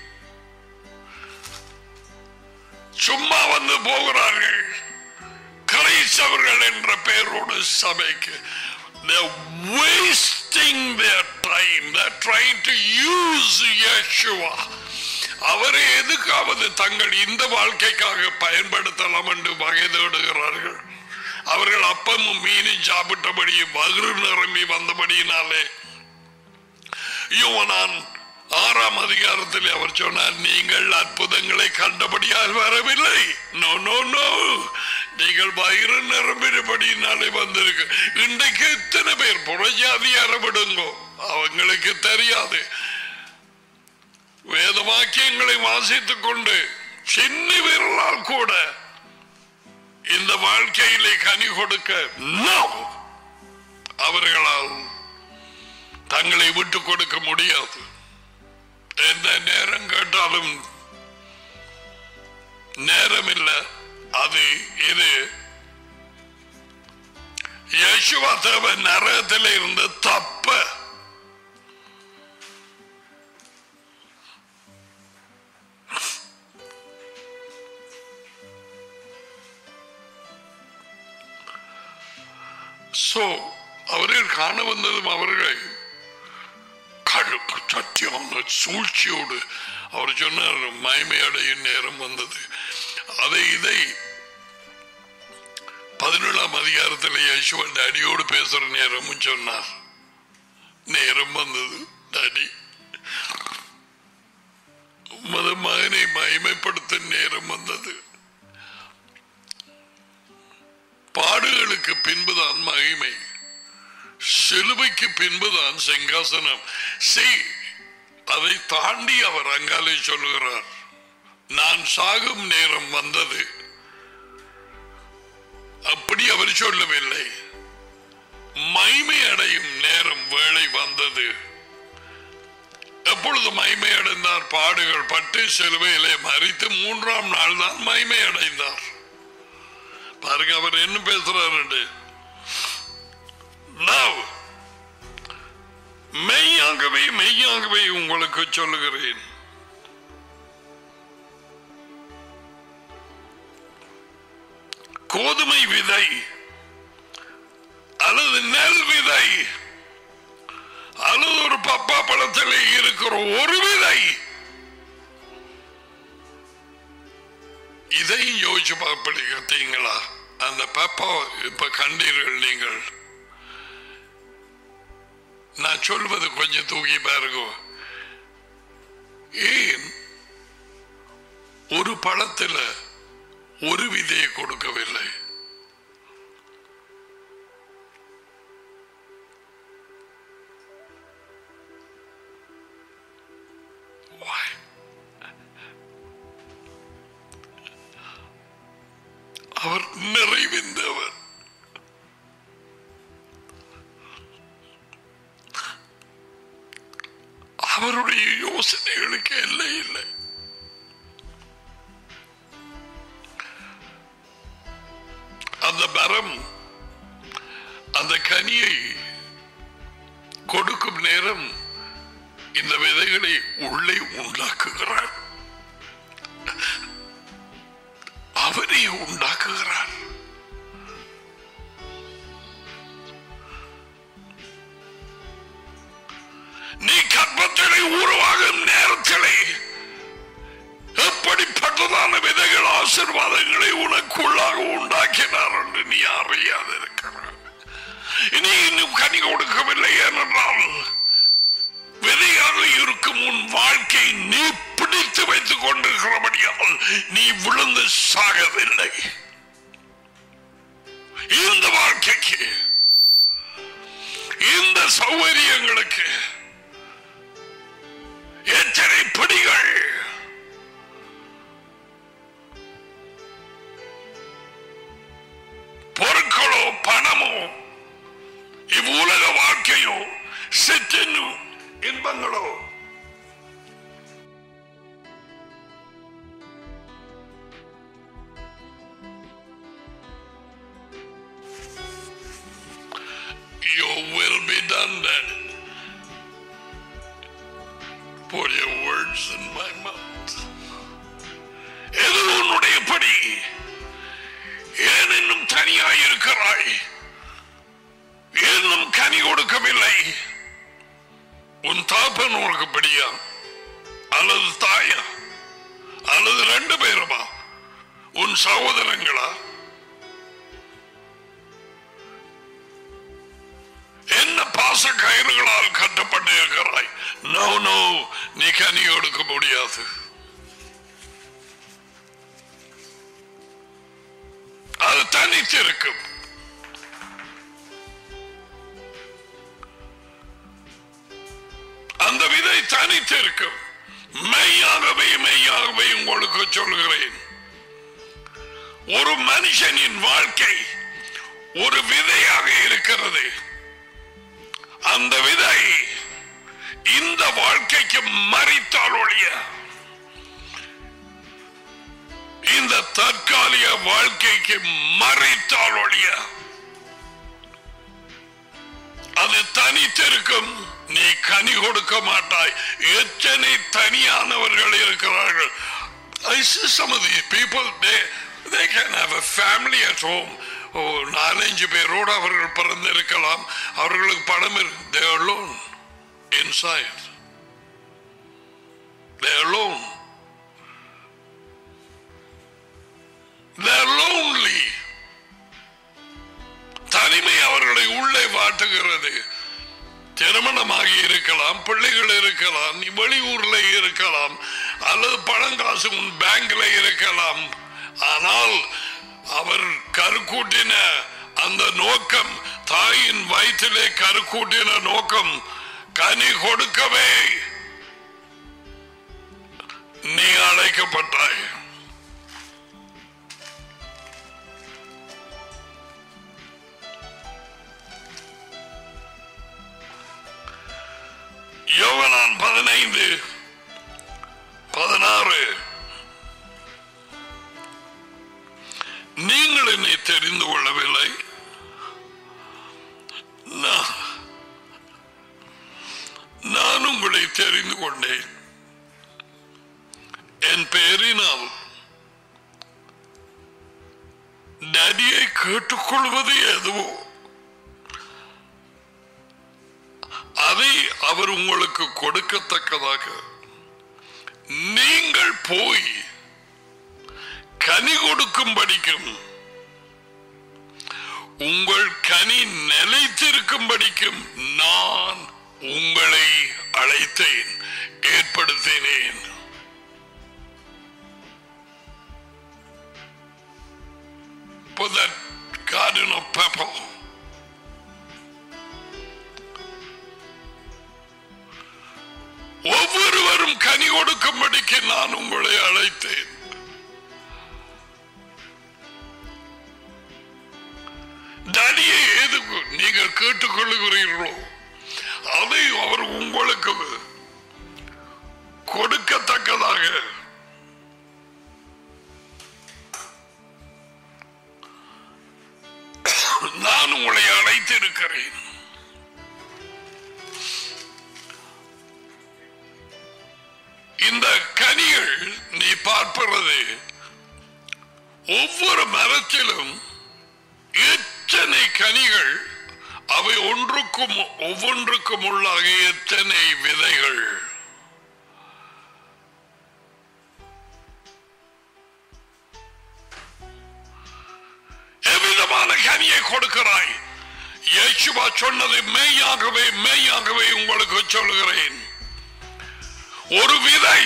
சும்மா வந்து போகிறார்கள் கிரைஸ்தவர்கள் என்ற பெயரோடு சபைக்கு They're wasting their time. They're trying to use Yeshua. அவரை எதுக்காவது தங்கள் இந்த வாழ்க்கைக்காக பயன்படுத்தலாம் என்று வகை தேடுகிறார்கள் அவர்கள் அப்பமும் மீனும் சாப்பிட்டபடியும் வகுறு நிரம்பி வந்தபடியினாலே யோவனான் ஆறாம் அதிகாரத்தில் அவர் சொன்னார் நீங்கள் அற்புதங்களை கண்டபடியால் வரவில்லை நோ நோ நோ நீங்கள் வயிறு நிரம்பினபடியினாலே வந்திருக்கு இன்றைக்கு எத்தனை பேர் புறஜாதியார விடுங்கோ அவங்களுக்கு தெரியாது வேத வாக்கியங்களை வாசித்துக் கொண்டு சின்ன விரலால் கூட இந்த வாழ்க்கையிலே கனி கொடுக்க no! அவர்களால் தங்களை விட்டு கொடுக்க முடியாது எந்த நேரம் கேட்டாலும் நேரம் இல்லை அது இது யேசுவா தேவன் நரகத்தில் இருந்து தப்ப சோ அவர்கள் காண வந்ததும் அவர்கள் கழுக்கு சத்தியான சூழ்ச்சியோடு அவர் சொன்னார் மயமையடையும் நேரம் வந்தது அதை இதை பதினேழாம் அதிகாரத்தில் யசுவன் டாடியோடு பேசுற நேரமும் சொன்னார் நேரம் வந்தது டாடி மத மகனை மகிமைப்படுத்த நேரம் வந்தது பாடுகளுக்கு பின்புதான் மகிமை சிலுவைக்கு பின்புதான் சிங்காசனம் செய் அதை தாண்டி அவர் அங்காலே சொல்லுகிறார் நான் சாகும் நேரம் வந்தது அப்படி அவர் சொல்லவில்லை மைமை அடையும் நேரம் வேலை வந்தது எப்பொழுது மைமை அடைந்தார் பாடுகள் பட்டு சிலுவையிலே மறித்து மூன்றாம் நாள் தான் மைமை அடைந்தார் பாருங்க அவர் என்ன பேசுறாரு Now, மெய்யாகவே மெய்யாகவே உங்களுக்கு சொல்லுகிறேன் கோதுமை விதை அல்லது நெல் விதை அல்லது ஒரு பப்பா பழத்தில் இருக்கிற ஒரு விதை இதையும் யோசிச்சு பார்ப்பீங்களா அந்த பப்பா இப்ப கண்டீர்கள் நீங்கள் நான் சொல்வது கொஞ்சம் தூக்கி பாருங்க ஏன் ஒரு பழத்துல ஒரு விதையை கொடுக்கவில்லை Why? அவர் நிறைவிந்தவர் அவருடைய யோசனைகளுக்கு எல்லை இல்லை அந்த மரம் அந்த கனியை கொடுக்கும் நேரம் இந்த விதைகளை உள்ளே உண்டாக்குகிறார் அவரே உண்டாக்குகிறார் நீ கற்பத்திலே உருவாகும் நேரத்திலே எப்ப எப்படிப்பட்டதான விதைகள் ஆசீர்வாதங்களை உனக்குள்ளாக உண்டாக்கினார் என்று நீ அறியாது இருக்கிறார் நீ இன்னும் கனி கொடுக்கவில்லை ஏனென்றால் விதையாக இருக்கும் உன் வாழ்க்கை நீ பிடித்து வைத்துக் கொண்டிருக்கிறபடியால் நீ விழுந்து சாகவில்லை இந்த வாழ்க்கைக்கு இந்த சௌகரியங்களுக்கு எத்தனை பிடிகள் பொருட்களோ பணமோ இவ்வுலக வாழ்க்கையோ சிற்றின்னு இன்பங்களோ Your will be done, Daddy. Put your words in my mouth. எது உன்னுடைய படி ஏன் இன்னும் தனியாய் இருக்கிறாய் இன்னும் கனி கொடுக்கவில்லை உன் தாப்பன் உனக்கு படியா அல்லது தாயா அல்லது ரெண்டு பேருமா உன் சகோதரங்களா என்ன பாச கயிறுகளால் கட்டப்பட்டு இருக்கிறாய் நோ நோ நீ கனி கொடுக்க முடியாது அது தனித்திருக்கும் அந்த விதை தனித்திருக்கும் மெய்யாகவே மெய்யாகவே உங்களுக்கு சொல்கிறேன் ஒரு மனுஷனின் வாழ்க்கை ஒரு விதையாக இருக்கிறது அந்த விதை இந்த வாழ்க்கைக்கு மறித்தால் ஒழிய இந்த தற்காலிக வாழ்க்கைக்கு மறித்தால் ஒழிய அது தனித்திருக்கும் நீ கனி கொடுக்க மாட்டாய் எத்தனை தனியானவர்கள் இருக்கிறார்கள் I see some of these people, they, they can have a family at home. ஓ நாலஞ்சு பேரோடு அவர்கள் பிறந்திருக்கலாம் அவர்களுக்கு பணம் இருக்கு they are alone inside they are alone they are lonely தனிமை அவர்களை உள்ளே வாட்டுகிறது திருமணமாகி இருக்கலாம் பிள்ளைகள் இருக்கலாம் நீ வெளியூர்ல இருக்கலாம் அல்லது பணங்காசு உன் பேங்க்ல இருக்கலாம் ஆனால் அவர் கருக்கூட்டின அந்த நோக்கம் தாயின் வயிற்றிலே கருக்கூட்டின நோக்கம் கனி கொடுக்கவே நீ அழைக்கப்பட்டாய் யோகனான் பதினைந்து பதினாறு நீங்கள் என்னை தெரிந்து கொள்ளவில்லை நான்- நான் உங்களை தெரிந்து கொண்டேன் என் பெயரினால் டடியை கேட்டுக்கொள்வது எதுவோ அதை அவர் உங்களுக்கு கொடுக்கத்தக்கதாக நீங்கள் போய் கனி கொடுக்கும்படிக்கும் உங்கள் கனி நிலைத்திருக்கும்படிக்கும் நான் உங்களை அழைத்தேன் ஏற்படுத்தினேன் Put that garden of purple. ஒவ்வொருவரும் கனி கொடுக்கும்படிக்கு நான் உங்களை அழைத்தேன் தடியை ஏது நீங்கள் கேட்டுக்கொள்ளுகிறீர்களோ அதை அவர் உங்களுக்கு கொடுக்கத்தக்கதாக நான் உங்களை அழைத்திருக்கிறேன் இந்த கனிகள் நீ பார்ப்பது ஒவ்வொரு மரத்திலும் எத்தனை கனிகள் அவை ஒன்றுக்கும் ஒவ்வொன்றுக்கும் உள்ளாக எத்தனை விதைகள் கனியை கொடுக்கிறாய் இயேசுவா சொன்னது மெய்யாகவே மெய்யாகவே உங்களுக்கு சொல்லுகிறேன் ஒரு விதை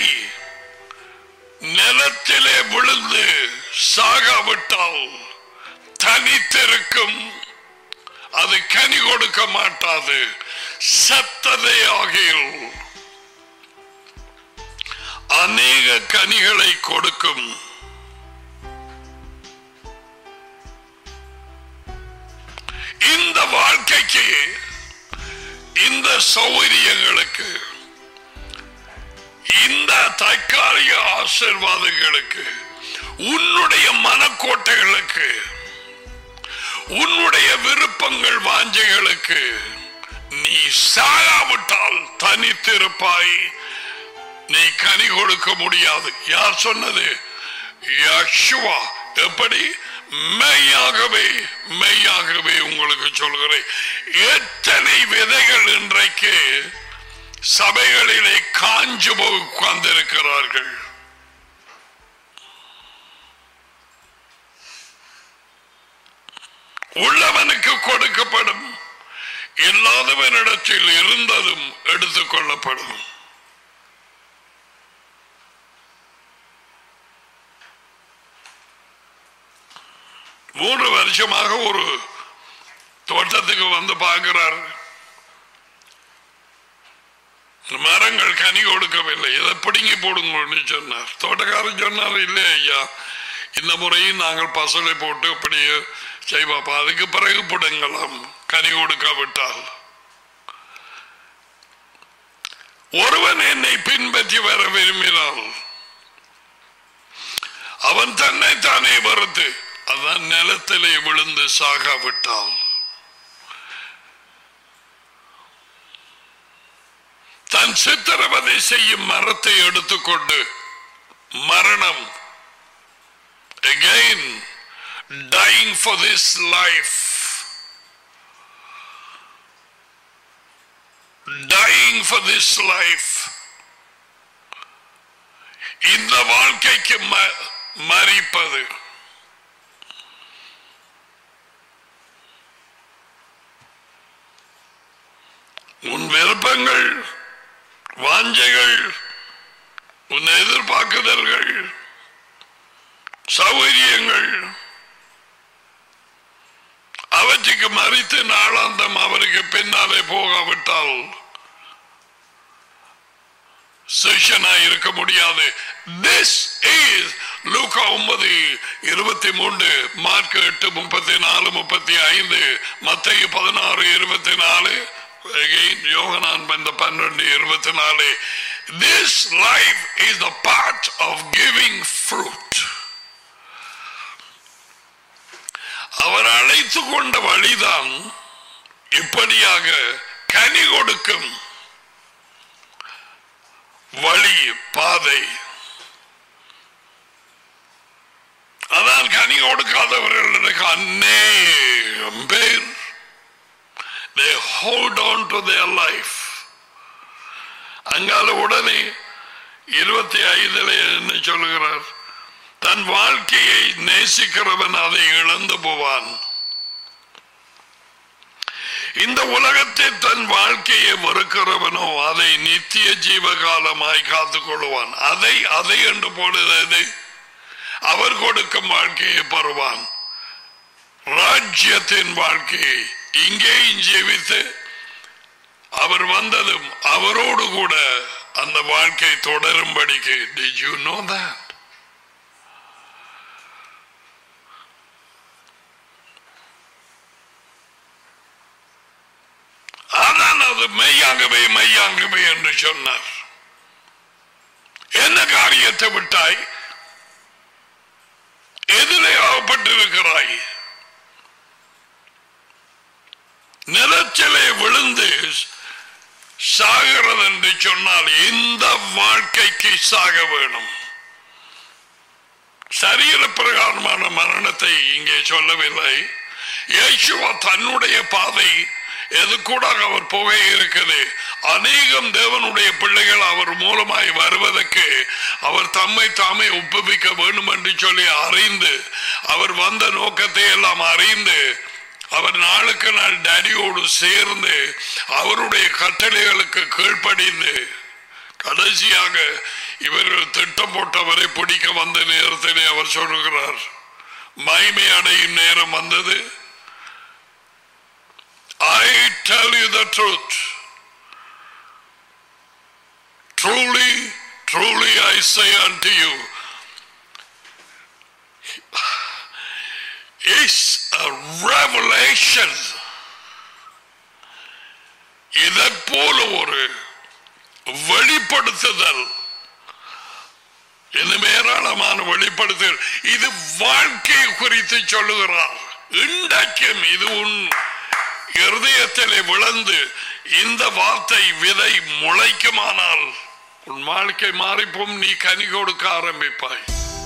நிலத்திலே விழுந்து சாகாவிட்டால் தனித்திருக்கும் அது கனி கொடுக்க மாட்டாது சத்ததே ஆகில் அநேக கனிகளை கொடுக்கும் இந்த வாழ்க்கைக்கு இந்த சௌகரியங்களுக்கு இந்த தற்காலிக ஆசிர்வாதங்களுக்கு உன்னுடைய மனக்கோட்டைகளுக்கு உன்னுடைய விருப்பங்கள் வாஞ்சைகளுக்கு நீ சாகாவிட்டால் தனித்திருப்பாய் நீ கனி கொடுக்க முடியாது யார் சொன்னது யக்ஷுவா எப்படி மெய்யாகவே மெய்யாகவே உங்களுக்கு சொல்கிறேன் எத்தனை விதைகள் இன்றைக்கு சபைகளிலே காஞ்சு போய் உட்கார்ந்திருக்கிறார்கள் உள்ளவனுக்கு கொடுக்கப்படும் இல்லாதவனிடத்தில் இருந்ததும் எடுத்துக் கொள்ளப்படும் மூன்று வருஷமாக ஒரு தோட்டத்துக்கு வந்து பார்க்கிறார் மரங்கள் கனி கொடுக்கவில்லை இதை பிடுங்கி போடுங்கன்னு சொன்னார் தோட்டக்காரன் சொன்னார் இல்லை ஐயா இந்த முறையும் நாங்கள் பசலை போட்டு அப்படியே செய்வாப்பா அதுக்கு பிறகு பிடுங்கலாம் கனி கொடுக்காவிட்டால் ஒருவன் என்னை பின்பற்றி வர விரும்பினால் அவன் தன்னை தானே வருத்து அதான் நிலத்திலே விழுந்து சாகாவிட்டால் தன் சித்திரவதை செய்யும் மரத்தை எடுத்துக்கொண்டு மரணம் again dying for this life dying for this life இந்த வாழ்க்கைக்கு ம- மறிப்பது உன் விருப்பங்கள் வாஞ்சைகள் உன் எதிர்பார்க்குதல்கள் சௌகரியங்கள் அவற்றுக்கு மறித்து நாளாந்தம் அவருக்கு பின்னாலே போகாவிட்டால் சிஷனா இருக்க முடியாது திஸ் இஸ் லூக்கா ஒன்பது இருபத்தி மூன்று மார்க் எட்டு முப்பத்தி நாலு முப்பத்தி ஐந்து மத்திய பதினாறு இருபத்தி நாலு again யோகனான் பந்த பன்னெண்டு இருபத்தி நாலு this life is the part of giving fruit அவர் அழைத்து கொண்ட வழிதான் இப்படியாக கனி கொடுக்கும் வழி பாதை அதான் கனி கொடுக்காதவர்களுக்கு அநேகம் பேர் they hold on to their life அங்கால உடனே இருபத்தி ஐந்துல என்ன சொல்லுகிறார் தன் வாழ்க்கையை நேசிக்கிறவன் அதை இழந்து போவான் இந்த உலகத்தில் தன் வாழ்க்கையை வெறுக்கிறவனோ அதை நித்திய ஜீவகாலமாய் காத்துக் கொள்வான் அதை அதை என்று போடுறது அவர் கொடுக்கும் வாழ்க்கையை பெறுவான் ராஜ்யத்தின் வாழ்க்கையை இங்கேயும் ஜீவித்து அவர் வந்ததும் அவரோடு கூட அந்த வாழ்க்கை தொடரும்படிக்கு did you know that அதான் அது மெய்யாகவே மெய்யாகவே என்று சொன்னார் என்ன காரியத்தை விட்டாய் எதிலே அகப்பட்டிருக்கிறாய் நிலத்திலே விழுந்து சாகிறது என்று சொன்னால் இந்த வாழ்க்கைக்கு சாக வேணும் சரீர பிரகாரமான மரணத்தை இங்கே சொல்லவில்லை இயேசுவா தன்னுடைய பாதை எது கூட அவர் போக இருக்குது அநேகம் தேவனுடைய பிள்ளைகள் அவர் மூலமாய் வருவதற்கு அவர் தம்மை தாமே ஒப்புவிக்க வேண்டும் என்று சொல்லி அறிந்து அவர் வந்த நோக்கத்தை எல்லாம் அறிந்து அவர் நாளுக்கு நாள் டேடியோடு சேர்ந்து அவருடைய கட்டளைகளுக்கு கீழ்ப்படிந்து கடைசியாக இவர்கள் திட்டம் போட்டவரை பிடிக்க வந்த நேரத்திலே அவர் சொல்லுகிறார் மகிமை அடையும் நேரம் வந்தது I tell you the truth. Truly, truly I say unto you, is a revelation. இதை போல ஒரு வெளிப்படுத்துதல் இன்னும் ஏராளமான வெளிப்படுத்தல் இது வாழ்க்கை குறித்து சொல்லுகிறார் இன்றைக்கும் இது உன் இருதயத்திலே விளந்து இந்த வார்த்தை விதை முளைக்குமானால் உன் வாழ்க்கை மாறிப்போம் நீ கனி கொடுக்க ஆரம்பிப்பாய்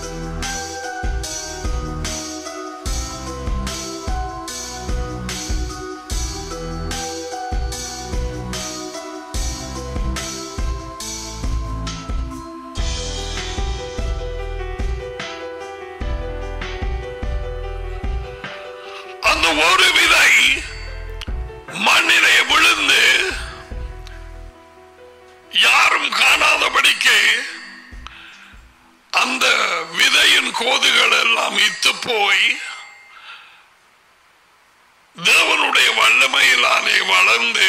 அந்த ஒரு விதை மண்ணிலே விழுந்து யாரும் காணாதபடிக்கு அந்த விதையின் கோதுகள் எல்லாம் இத்து போய் தேவனுடைய வல்லமையிலாலே வளர்ந்து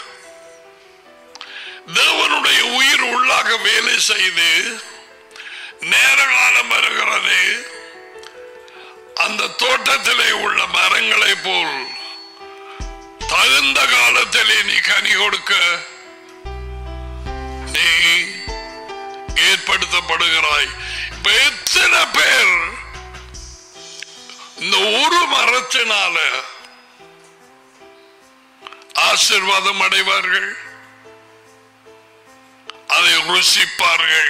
தேவனுடைய உயிர் உள்ளாக வேலை செய்து நேர காலம் வருகிறது அந்த தோட்டத்திலே உள்ள மரங்களை போல் தகுந்த காலத்திலே நீ கனி கொடுக்க நீ ஏற்படுத்தப்படுகிறாய் இப்ப எத்தனை பேர் இந்த ஒரு மரத்தினால ஆசிர்வாதம் அடைவார்கள் அதை ருசிப்பார்கள்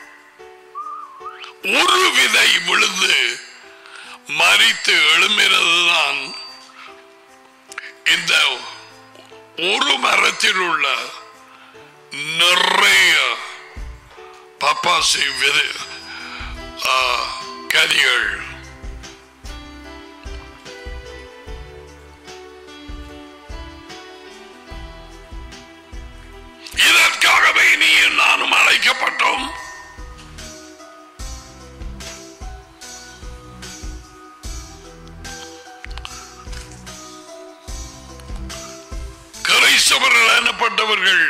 ஒரு விதை விழுந்து மறித்து எழுமிறதுதான் இந்த ஒரு மரத்தில் உள்ள நிறைய பப்பாசி விதை ஆ, கனிகள் இதற்காகவே நீ நானும் அழைக்கப்பட்டோம் கிரைஸ்தவர்கள் எனப்பட்டவர்கள்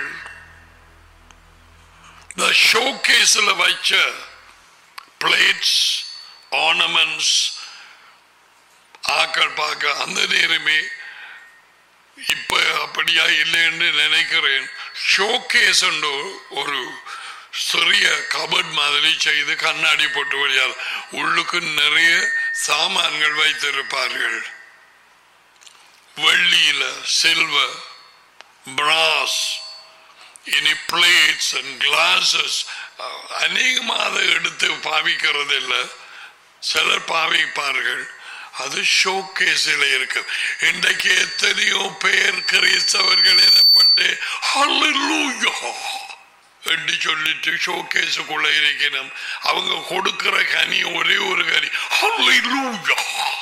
இந்த ஷோகேஸ்ல வச்ச பிளேட்ஸ் ஆர்னமெண்ட்ஸ் ஆக்கள் பார்க்க அந்த நேரமே இப்ப அப்படியா இல்லைன்னு நினைக்கிறேன் ஷோகேஸ் ஒரு சிறிய கபட் மாதிரி செய்து கண்ணாடி போட்டு வழியால் உள்ளுக்கு நிறைய சாமான்கள் வைத்திருப்பார்கள் வெள்ளியில சில்வர் பிராஸ் இனி பிளேட்ஸ் அண்ட் கிளாஸஸ் அநேகமாக அதை எடுத்து பாவிக்கிறது இல்லை சிலர் பாவிப்பார்கள் அது ஷோகேஸில் இருக்கு இன்றைக்கு எத்தனையோ பேர் கிறிஸ்தவர்கள் எனப்பட்டு ஹalleluya என்று சொல்லிட்டு ஷோகேஸுக்குள்ள இருக்கணும் அவங்க கொடுக்கிற கனி ஒரே ஒரு கனி ஹalleluya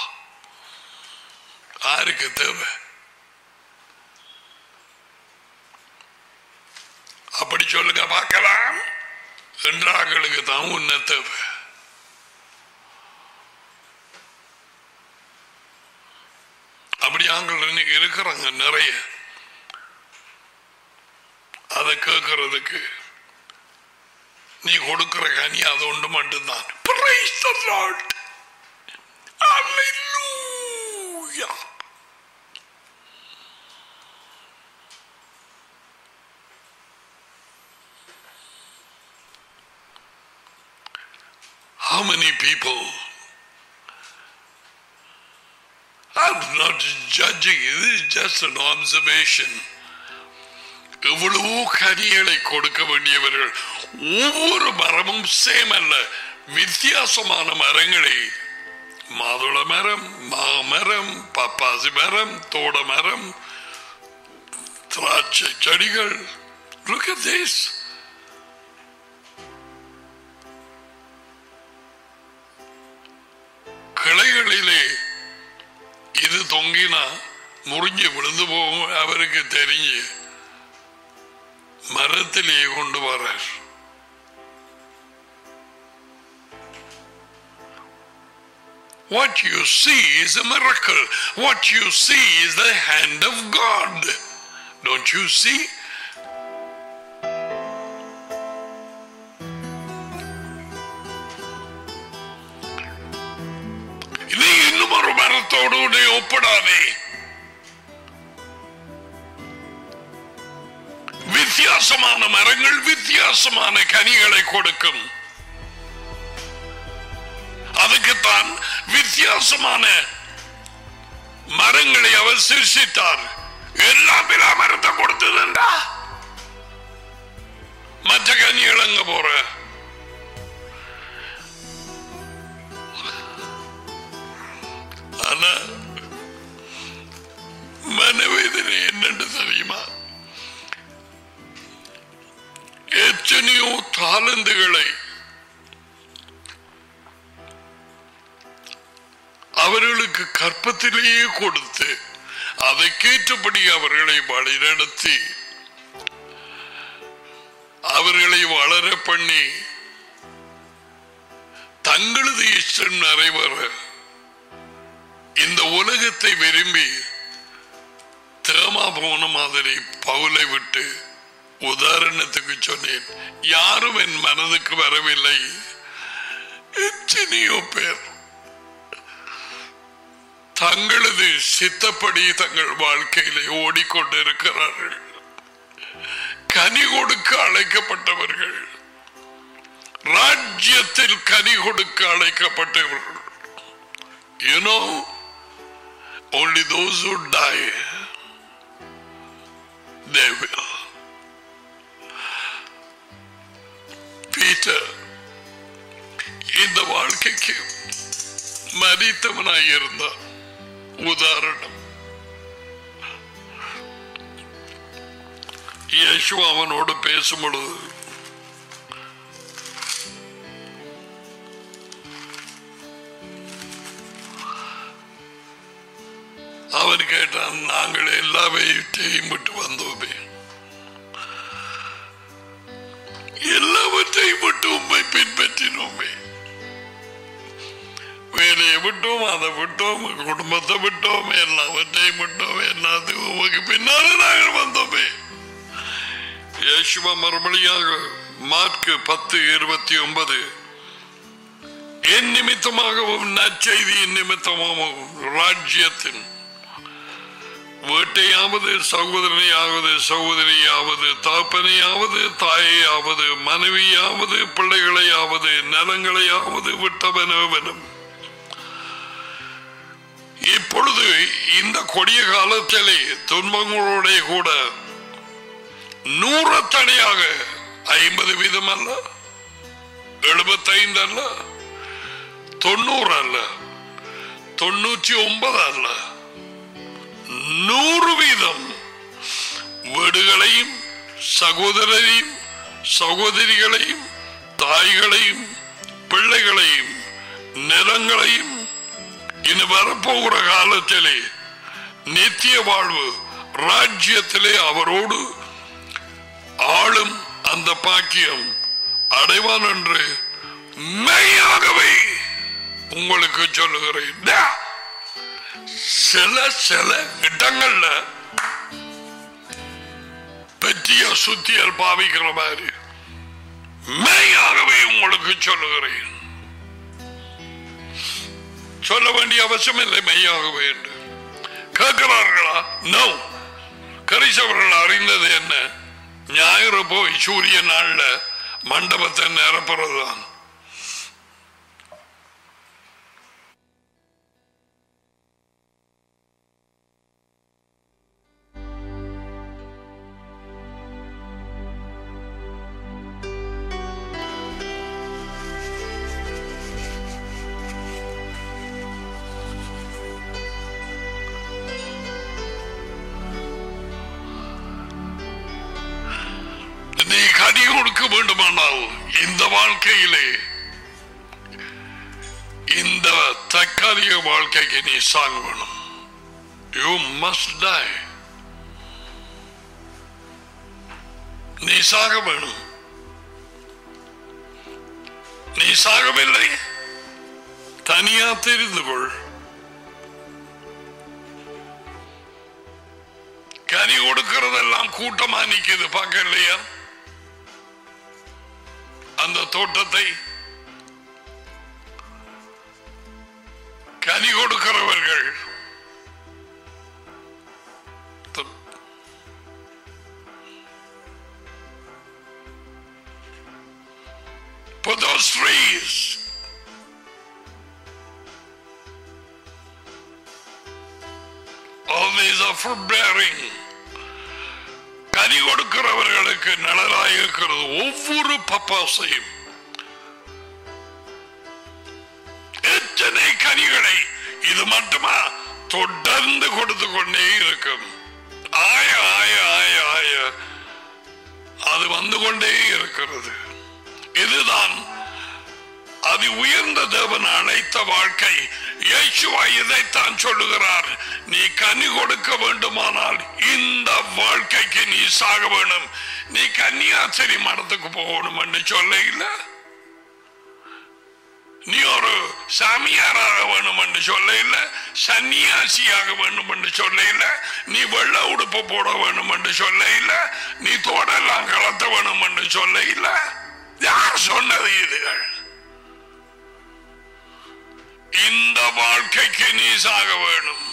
யாருக்கு தேவை அப்படி சொல்லுங்க பார்க்கலாம் என்றார்களுக்கு தான் உன்ன தேவை அப்படி ஆங்கள் இன்னைக்கு இருக்கிறாங்க நிறைய அதை கேட்கறதுக்கு நீ கொடுக்கிற கனி அது ஒன்று மட்டும்தான் Praise the Lord. Hallelujah. How many people? I'm not judging you, this is just an observation. எவ்வளவோ கனிகளை கொடுக்க வேண்டியவர்கள் ஒவ்வொரு மரமும் சேம் அல்ல வித்தியாசமான மரங்களை மாதுளை மரம் மாமரம் பப்பாசி மரம் தோட மரம் திராட்சை செடிகள் Look at this. கிளைகளிலே இது தொங்கினா முறிஞ்சு விழுந்து போகும் அவருக்கு தெரிஞ்சு மரத்திலேயே கொண்டு வரார் What you see is a miracle. What you see is the hand of God. Don't you see? நீ இன்னும் ஒரு மரத்தோடு உன்னை ஒப்பிடாதே வித்தியாசமான மரங்கள் வித்தியாசமான கனிகளை கொடுக்கும் அதுக்குத்தான் வித்தியாசமான மரங்களை அவர் சிருஷித்தார் எல்லாம் விழா மரத்தை கொடுத்ததுண்டா மற்ற கனிகள் அங்க போற ஆனா மனவேதனை என்னன்னு தெரியுமா எத்தனையோ தாளந்துகளை அவர்களுக்கு கற்பத்திலேயே கொடுத்து அதை கேட்டபடி அவர்களை வழிநடத்தி அவர்களை வளர பண்ணி தங்களது இஷ்டம் நிறைவேற இந்த உலகத்தை விரும்பி தேமா போன மாதிரி பவுலை விட்டு உதாரணத்துக்கு சொன்னேன் யாரும் என் மனதுக்கு வரவில்லை எத்தனையோ பேர் தங்களது சித்தப்படி தங்கள் வாழ்க்கையிலே ஓடிக்கொண்டிருக்கிறார்கள் கனி கொடுக்க அழைக்கப்பட்டவர்கள் ராஜ்யத்தில் கனி கொடுக்க அழைக்கப்பட்டவர்கள் you know only those who die they will Peter இந்த வாழ்க்கைக்கு மறித்தவனாய் இருந்தான் உதாரணம் இயேசு அவனோடு பேசும் பொழுது அவன் கேட்டான் நாங்கள் எல்லாவற்றையும் விட்டு வந்தோமே எல்லாவற்றையும் விட்டு உண்மை பின்பற்றினோமே வேலையை விட்டோம் அதை விட்டோம் குடும்பத்தை விட்டோம் எல்லாவற்றையும் விட்டோம் எல்லாத்துக்கும் உமக்கு பின்னால நாங்கள் வந்தோமே யேசுவ மறுபடியாக மார்க்கு பத்து இருபத்தி ஒன்பது என் நிமித்தமாகவும் நற்செய்தியின் நிமித்தமாகவும் ராஜ்யத்தின் வீட்டையாவது சகோதரனையாவது சகோதரியாவது தாப்பனையாவது தாயையாவது மனைவியாவது பிள்ளைகளையாவது நலங்களையாவது விட்டவனவனும் இப்பொழுது இந்த கொடிய காலத்திலே துன்பங்களோட கூட நூறத்தனையாக ஐம்பது வீதம் அல்ல எழுபத்தைந்து அல்ல தொண்ணூறு அல்ல தொண்ணூற்றி ஒன்பது அல்ல நூறு வீதம் வீடுகளையும் சகோதரரையும் சகோதரிகளையும் தாய்களையும் பிள்ளைகளையும் நிலங்களையும் இனி வரப்போகிற காலத்திலே நித்திய வாழ்வு ராஜ்யத்திலே அவரோடு ஆளும் அந்த பாக்கியம் அடைவான் என்று மெய்யாகவே உங்களுக்கு சொல்லுகிறேன் டா. சில சில இடங்கள்ல பெற்றிய சுத்தியல் பாவிக்கிற மாதிரி மெய்யாகவே உங்களுக்கு சொல்லுகிறேன் சொல்ல வேண்டிய அவசியம் இல்லை மெய்யாகவே என்று கேட்கிறார்களா நோ கரிசவர்கள் அறிந்தது என்ன ஞாயிறு போய் சூரிய நாள்ல மண்டபத்தை நிரப்புறதுதான் நீ கனி கொடுக்க வேண்டுமானால் இந்த வாழ்க்கையிலே இந்த தற்காலிக வாழ்க்கைக்கு நீ சாங்க வேணும் யூ மஸ்ட் டை நீ சாக வேணும் நீ சாகவில்லை தனியா தெரிந்து கொள் கனி கொடுக்கிறதெல்லாம் கூட்டமா நிக்குது பார்க்கலையா அந்த தோட்டத்தை கனி கொடுக்கிறவர்கள் த- For those trees all these are for bearing கனி கொடுக்கிறவர்களுக்கு நிழலாய் இருக்கிறது ஒவ்வொரு பப்பாசையும் எத்தனை கனிகளை இது மட்டுமா தொடர்ந்து கொடுத்து கொண்டே இருக்கும் ஆய ஆய ஆய ஆய அது வந்து கொண்டே இருக்கிறது இதுதான் அது உயர்ந்த தேவன் அழைத்த வாழ்க்கை இயேசுவா இதைத்தான் சொல்லுகிறார் நீ கனி கொடுக்க வேண்டுமானால் இந்த வாழ்க்கைக்கு நீ சாக வேணும் நீ கன்னியாச்சரி மடத்துக்கு போகணும் என்று சொல்ல இல்ல நீ ஒரு சாமியாராக வேணும் என்று சொல்ல இல்ல சன்னியாசியாக வேண்டும் என்று சொல்ல இல்ல நீ வெள்ள உடுப்பு போட வேணும் என்று சொல்ல இல்ல நீ தோடெல்லாம் கலத்த வேணும் என்று சொல்ல இல்ல யார் சொன்னது இதுகள் இந்த வாழ்க்கைக்கு நீ சாக வேணும்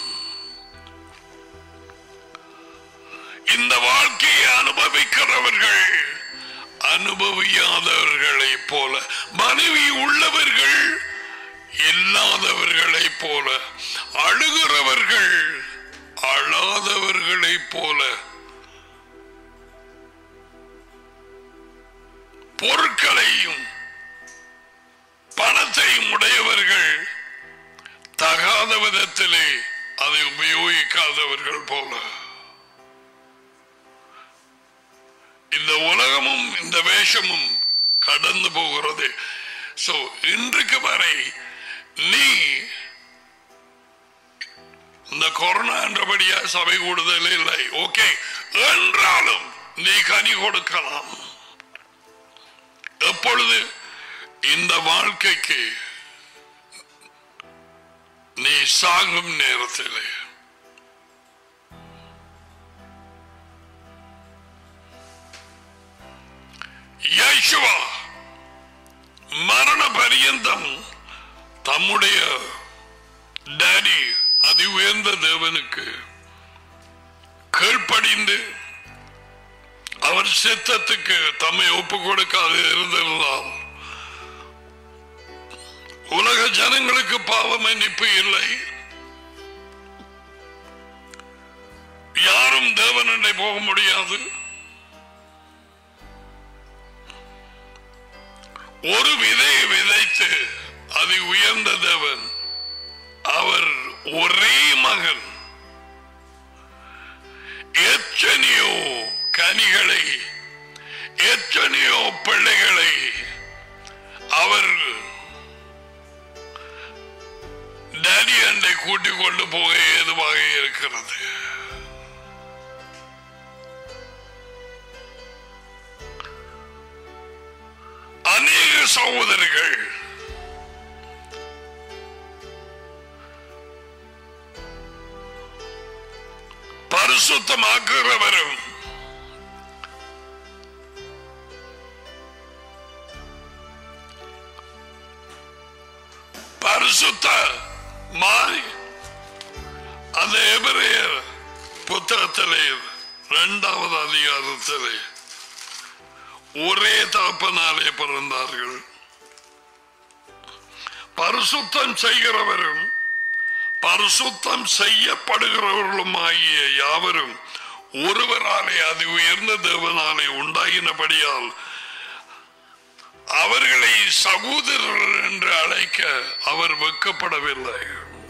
இந்த வாழ்க்கையை அனுபவிக்கிறவர்கள் அனுபவியாதவர்களைப் போல மனைவி உள்ளவர்கள் இல்லாதவர்களைப் போல அழுகிறவர்கள் அழாதவர்களைப் போல பொருட்களையும் பணத்தையும் உடையவர்கள் தகாத விதத்திலே அதை உபயோகிக்காதவர்கள் போல இந்த உலகமும் இந்த வேஷமும் கடந்து போகிறது சோ இன்றைக்கு வரை நீ இந்த கொரோனா என்றபடியா சபை கூடுதல் இல்லை ஓகே என்றாலும் நீ கனி கொடுக்கலாம் எப்பொழுது இந்த வாழ்க்கைக்கு நீ சாகும் நேரத்திலே யேசுவா மரண பரியந்தம் தம்முடைய டேடி அதி உயர்ந்த தேவனுக்கு கீழ்ப்படிந்து அவர் சித்தத்துக்கு தம்மை ஒப்பு கொடுக்காது இருந்திருந்தால் உலக ஜனங்களுக்கு பாவ மன்னிப்பு இல்லை யாரும் தேவனண்டை போக முடியாது ஒரு விதையை விதைத்து அது உயர்ந்த தேவன் அவர் ஒரே மகன் எத்தனையோ கனிகளை எத்தனையோ பிள்ளைகளை அவர் டேடி அண்டை கூட்டிக் கொண்டு போக ஏதுவாக இருக்கிறது அநேக சகோதரர்கள் பரிசுத்தமாக்குறவரும் பரிசுத்த மாறி அந்த எபிரேயர் புத்தகத்திலே இரண்டாவது அதிகாரத்திலே ஒரே தகப்பனாலே பிறந்தார்கள் பரிசுத்தம் செய்கிறவரும் பரிசுத்தம் செய்யப்படுகிறவர்களும் ஆகிய யாவரும் ஒருவராலே அது உயர்ந்த தேவனாலே உண்டாகினபடியால் அவர்களை சகோதரர் என்று அழைக்க அவர் வெக்கப்படவில்லை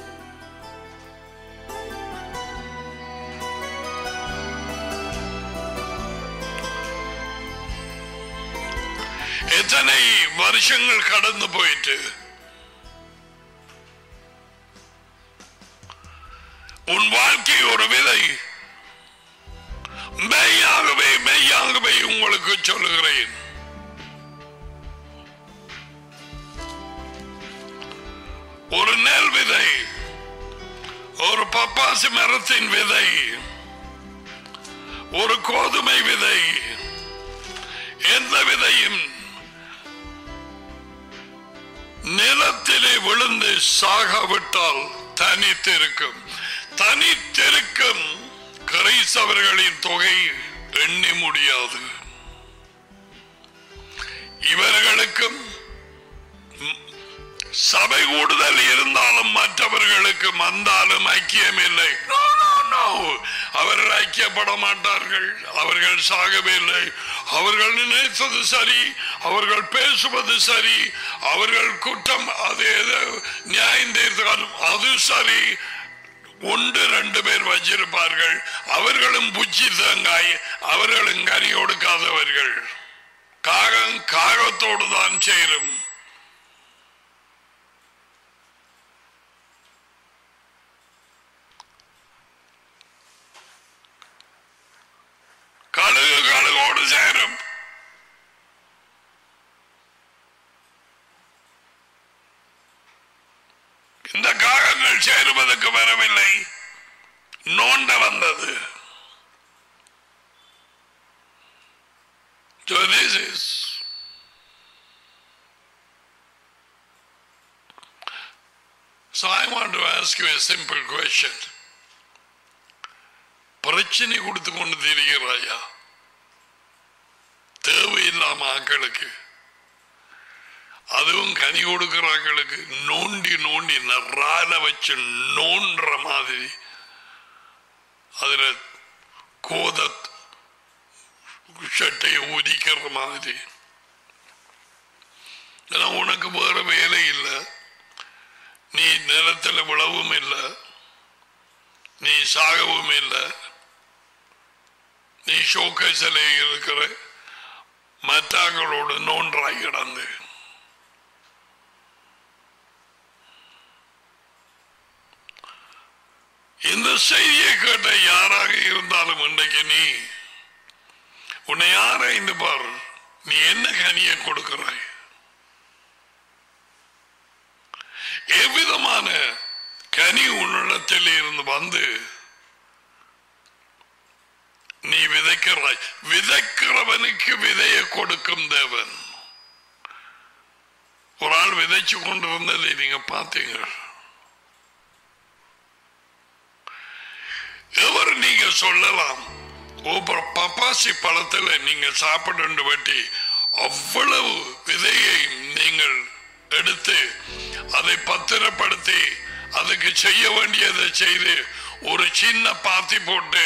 எத்தனை வருஷங்கள் கடந்து போயிட்டு உன் வாழ்க்கை ஒரு விதை மெய்யாகவே மெய்யாகவே உங்களுக்கு சொல்லுகிறேன் ஒரு நெல் விதை ஒரு பப்பாசி மரத்தின் விதை ஒரு கோதுமை விதை எந்த விதையும் நிலத்திலே விழுந்து சாகாவிட்டால் தனித்திருக்கும் தனித்திருக்கும் கிரைஸ்தவர்களின் தொகை எண்ணி முடியாது இவர்களுக்கும் ம், சபை கூடுதல் இருந்தாலும் மற்றவர்களுக்கு வந்தாலும் ஐக்கியம் இல்லை No, no, no. அவர்கள் ஐக்கியப்பட மாட்டார்கள் அவர்கள் சாகவில்லை அவர்கள் நினைத்தது சரி அவர்கள் பேசுவது சரி அவர்கள் குற்றம் அது எது நியாயம் தீர்த்தாலும் அது சரி ஒன்று ரெண்டு பேர் வச்சிருப்பார்கள் அவர்களும் புச்சி தேங்காய் அவர்களும் கனி கொடுக்காதவர்கள் காகம் காகத்தோடு தான் சேரும் கழுகு கழுகோடு சேரும் இந்த காகங்கள் சேருவதற்கு வரவில்லை நோண்ட வந்தது So this is So I want to ask you a simple question. பிரச்சனை கொடுத்து கொண்டு திரிகிறாயா தேவையில்லாம ஆக்களுக்கு அதுவும் கனி கொடுக்கிறாங்களுக்கு நோண்டி நோண்டி நறால வச்சு நோன்ற மாதிரி அதுல கோத சட்டையை உதிக்கிற மாதிரி ஏன்னா உனக்கு வேற வேலை இல்லை நீ நிலத்துல விழவும் இல்லை நீ சாகவும் இல்லை நீ ஷோகேசில் இருக்கிற மற்றவங்களோட நோன்றாய் கிடந்து இந்த செய்தியை கேட்ட யாராக இருந்தாலும் இன்றைக்கு நீ உன்னை ஆராய்ந்து பார் நீ என்ன கனியை கொடுக்கிறாய் எவ்விதமான கனி உன்னிடத்தில் இருந்து வந்து நீ விதைக்கிறாய் விதைக்கிறவனுக்கு விதையை கொடுக்கும் தேவன் ஒரு ஆள் விதைச்சு கொண்டு வந்ததை நீங்க பார்த்தீங்க எவர் நீங்க சொல்லலாம் ஒவ்வொரு பப்பாசி பழத்துல நீங்க சாப்பிட்டு வெட்டி அவ்வளவு விதையை நீங்கள் எடுத்து அதை பத்திரப்படுத்தி அதுக்கு செய்ய வேண்டியதை செய்து ஒரு சின்ன பாத்தி போட்டு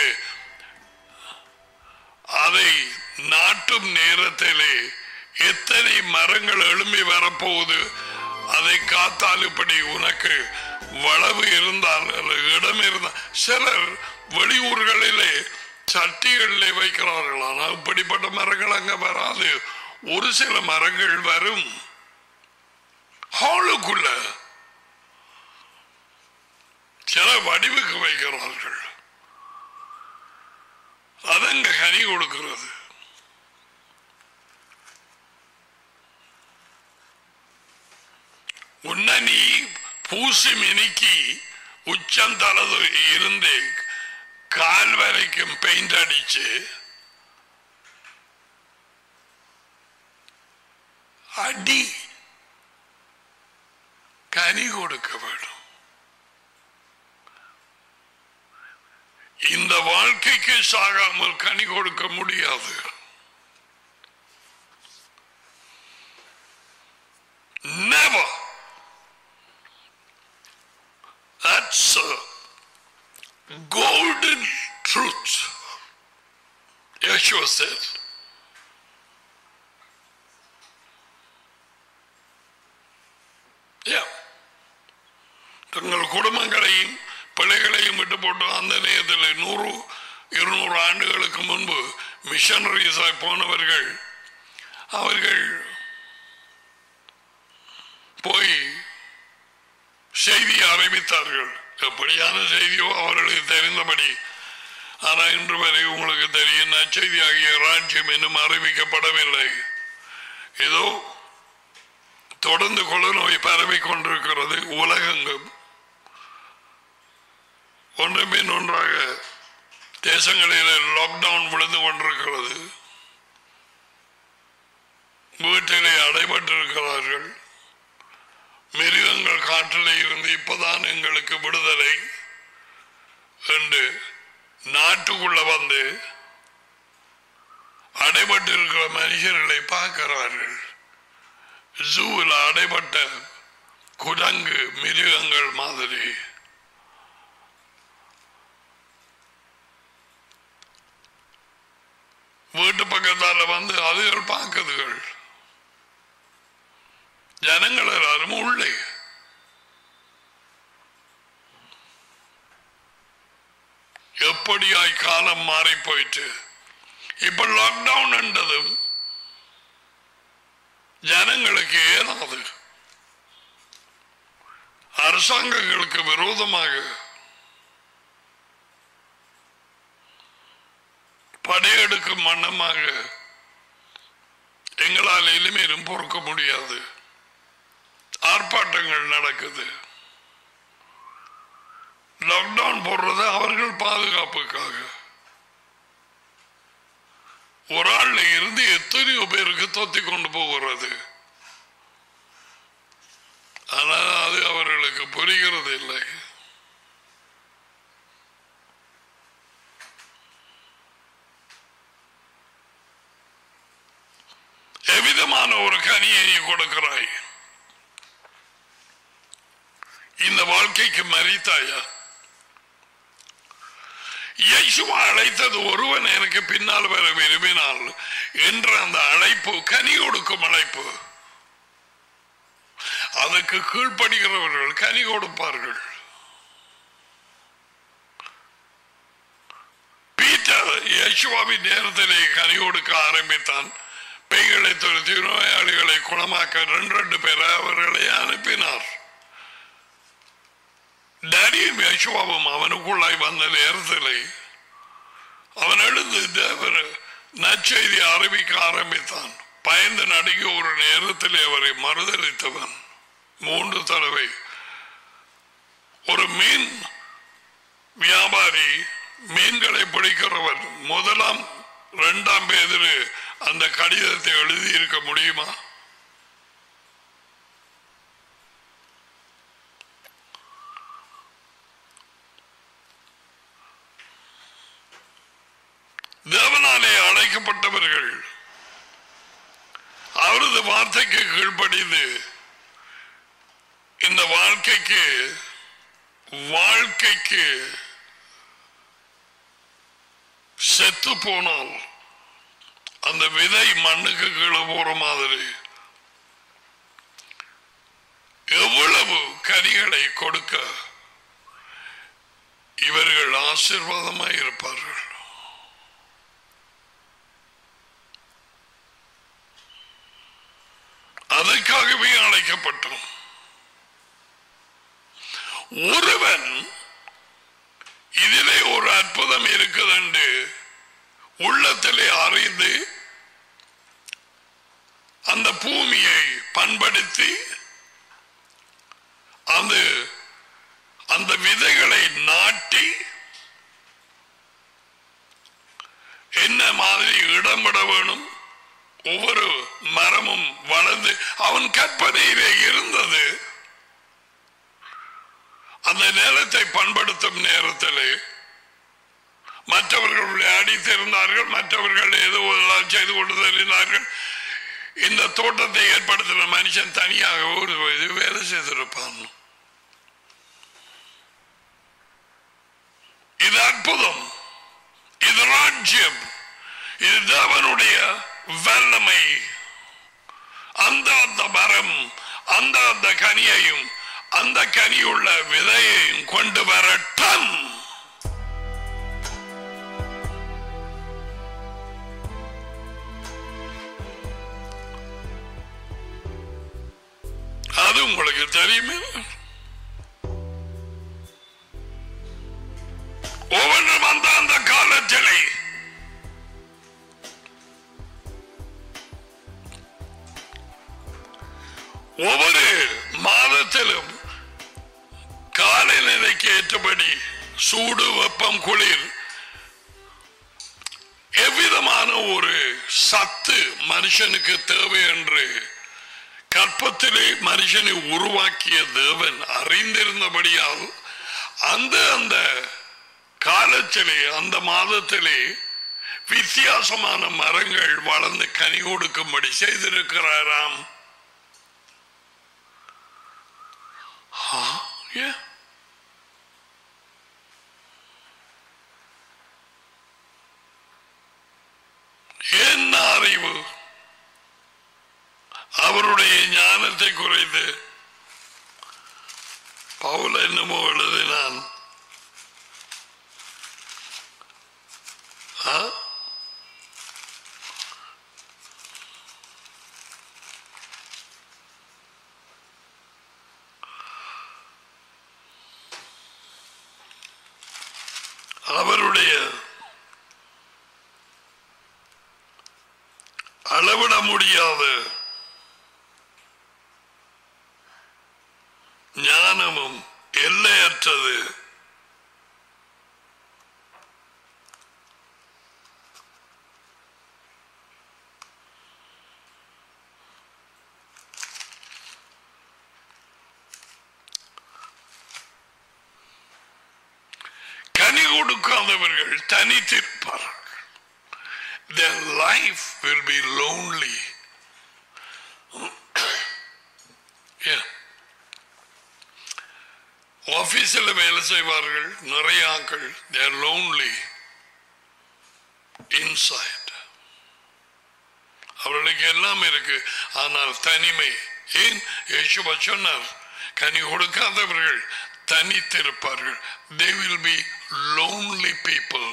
அதை நாட்டும் நேரத்திலே எத்தனை மரங்கள் எழும்பி வரப்போகுது அதை காத்தால் இப்படி உனக்கு வளவு இருந்தால் அல்லது இடம் இருந்தால் சிலர் வெளியூர்களிலே சட்டிகளிலே வைக்கிறார்கள் ஆனால் இப்படிப்பட்ட மரங்கள் அங்க வராது ஒரு சில மரங்கள் வரும் ஹாலுக்குள்ள சில வடிவுக்கு வைக்கிறார்கள் அதங்க கனி கொடுக்கிறது உன்னை நீ பூசி மினுக்கி உச்சந்தளவு இருந்து கால் வரைக்கும் பெயிண்ட் அடிச்சு அடி கனி கொடுக்க வேண்டும் இந்த வாழ்க்கைக்கு சாகாமல் கனி கொடுக்க முடியாது Never. That's a golden truth. Yeshua said. Yeah. தங்கள் குடும்பங்களையும் பிள்ளைகளையும் விட்டு போட்டு அந்த நேரத்தில் நூறு இருநூறு ஆண்டுகளுக்கு முன்பு மிஷனரிஸாய் போனவர்கள் அவர்கள் போய் செய்தி அறிவித்தார்கள் எப்படியான செய்தியோ அவர்களுக்கு தெரிந்தபடி ஆனால் இன்று வரை உங்களுக்கு தெரியும் நற்செய்தி ஆகிய ராஜ்யம் இன்னும் அறிவிக்கப்படவில்லை ஏதோ தொடர்ந்து கொலநோய் பரவிக் கொண்டிருக்கிறது உலகெங்கும் ஒன்றின் பின் ஒன்றாக தேசங்களில் லாக்டவுன் விழுந்து கொண்டிருக்கிறது வீட்டிலே அடைபட்டிருக்கிறார்கள் மிருகங்கள் காற்றிலே இருந்து இப்பதான் எங்களுக்கு விடுதலை என்று நாட்டுக்குள்ள வந்து அடைபட்டிருக்கிற மனுஷர்களை பார்க்கிறார்கள் ஜூவில் அடைபட்ட குரங்கு மிருகங்கள் மாதிரி வீட்டு பக்கத்தால வந்து அதுகள் பார்க்குதுகள் ஜனங்கள் எல்லாரும் உள்ளே எப்படியாய் காலம் மாறி போயிட்டு இப்ப லாக்டவுன் என்றதும் ஜனங்களுக்கு ஏதாவது அரசாங்கங்களுக்கு விரோதமாக படையெடுக்கும் வண்ணமாக எங்களால் இனிமேலும் பொறுக்க முடியாது ஆர்ப்பாட்டங்கள் நடக்குது லாக்டவுன் போடுறது அவர்கள் பாதுகாப்புக்காக ஒரு ஆள்ல இருந்து எத்தனையோ பேருக்கு தொத்தி கொண்டு போகிறது ஆனால் அது அவர்களுக்கு புரிகிறது இல்லை எவ்விதமான ஒரு கனியை நீ கொடுக்கிறாய் இந்த வாழ்க்கைக்கு மறித்தாயா இயேசுவா அழைத்தது ஒருவன் எனக்கு பின்னால் வர விரும்பினால் என்ற அந்த அழைப்பு கனி கொடுக்கும் அழைப்பு அதுக்கு கீழ்ப்படுகிறவர்கள் கனி கொடுப்பார்கள் பீட்டர் இயேசுவாவின் நேரத்திலே கனி கொடுக்க ஆரம்பித்தான் பேய்களை துரத்தி நோயாளிகளை குணமாக்க ரெண்டு ரெண்டு பேரை அவர்களை அனுப்பினார் டேடியும் யசுவாவும் அவனுக்குள்ளாய் வந்த நேரத்திலே அவன் எழுந்து தேவர் நற்செய்தி அறிவிக்க ஆரம்பித்தான் பயந்து நடுங்கி ஒரு நேரத்திலே அவரை மறுதளித்தவன் மூன்று தடவை ஒரு மீன் வியாபாரி மீன்களை பிடிக்கிறவன் முதலாம் இரண்டாம் பேதில் அந்த கடிதத்தை எழுதி இருக்க முடியுமா தேவனாலே அழைக்கப்பட்டவர்கள் அவரது வார்த்தைக்கு கீழ்ப்படிந்து இந்த வாழ்க்கைக்கு வாழ்க்கைக்கு செத்து போனால் அந்த விதை மண்ணுக்கு கீழே போற மாதிரி எவ்வளவு கனிகளை கொடுக்க இவர்கள் ஆசீர்வாதமாய் இருப்பார்கள் அதற்காகவே அழைக்கப்பட்டோம் ஒருவன் இதிலே ஒரு அற்புதம் இருக்குதுண்டு உள்ளத்திலே அறிந்து அந்த பூமியை பண்படுத்தி அந்த அந்த விதைகளை நாட்டி என்ன மாதிரி இடம்பட வேணும் ஒவ்வொரு மரமும் வளர்ந்து அவன் கற்பனையிலே இருந்தது அந்த நேரத்தை பண்படுத்தும் நேரத்திலே மற்றவர்கள் விளையாடி தெரிந்தார்கள் மற்றவர்கள் ஏதோ எல்லாம் செய்து கொண்டு தெரிந்தார்கள் இந்த தோட்டத்தை ஏற்படுத்தின மனுஷன் தனியாக ஒரு இது வேலை செய்திருப்பான் இது அற்புதம் இது ராஜ்யம் இது தேவனுடைய வல்லமை அந்த அந்த மரம் அந்த அந்த கனியையும் அந்த கனியுள்ள விதையையும் கொண்டு வரட்டும் அது உங்களுக்கு தெரியுமே சத்து மனுஷனுக்கு தேவை என்று கற்பத்திலே மனுஷனை உருவாக்கிய தேவன் அறிந்திருந்தபடியால் அந்த அந்த காலத்திலே அந்த மாதத்திலே வித்தியாசமான மரங்கள் வளர்ந்து கனி கொடுக்கும்படி செய்திருக்கிறாராம் ஆ, yeah. என்ன அறிவு அவருடைய ஞானத்தை குறைந்து பவுல் என்னமோ எழுதினான் ஆ? அவருடைய அளவிட முடியாத ஞானமும் எல்லையற்றது கனி கொடுக்காதவர்கள் தனித்திருப்பார்கள் their life will be lonely. yeah. ஆபீஸில் வேலை செய்வார்கள் நிறைய ஆட்கள் தேர் லோன்லி இன்சைட் அவர்களுக்கு எல்லாம் இருக்கு ஆனால் தனிமை ஏன் யேசுவா சொன்னார் கனி கொடுக்காதவர்கள் தனித்திருப்பார்கள் they will be lonely people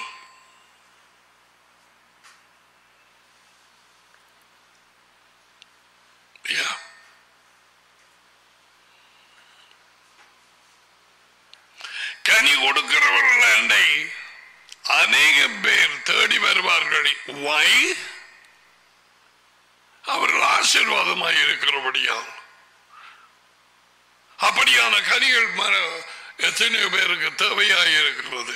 Yeah. கனி கொடுக்கிறவர்கள் அநேக பேர் தேடி வருவார்கள் வை அவர்கள் ஆசீர்வாதமாய் இருக்கிறபடியால் அப்படியான கனிகள் மர எத்தனையோ பேருக்கு தேவையாய் இருக்கிறது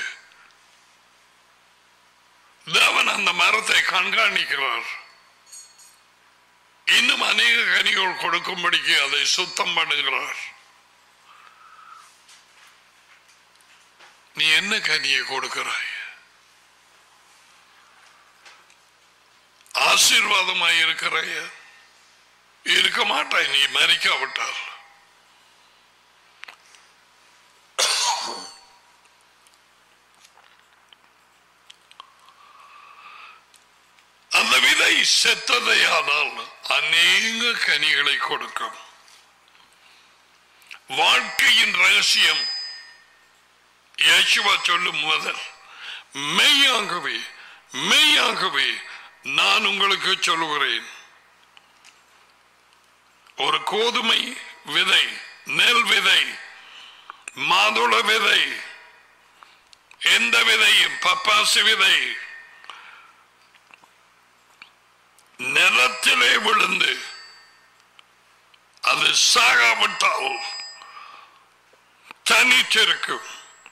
தேவன் அந்த மரத்தை கண்காணிக்கிறார் இன்னும் அநேக கனிகள் கொடுக்கும்படிக்கு அதை சுத்தம் பண்ணுகிறார் நீ என்ன கனியை கொடுக்கிறாய் ஆசீர்வாதமாய் இருக்கிறாய இருக்க மாட்டாய் நீ மறிக்காவிட்டால் அந்த விதை செத்ததையானால் அநேக கனிகளை கொடுக்கும் வாழ்க்கையின் ரகசியம் இயேசுவா சொல்லும் முதல் மெய்யாகவே மெய்யாகவே நான் உங்களுக்கு சொல்லுகிறேன் ஒரு கோதுமை விதை நெல் விதை மாதுள விதை எந்த விதையும் பப்பாசி விதை நிலத்திலே விழுந்து அது சாகாவிட்டால் தனித்திருக்கும்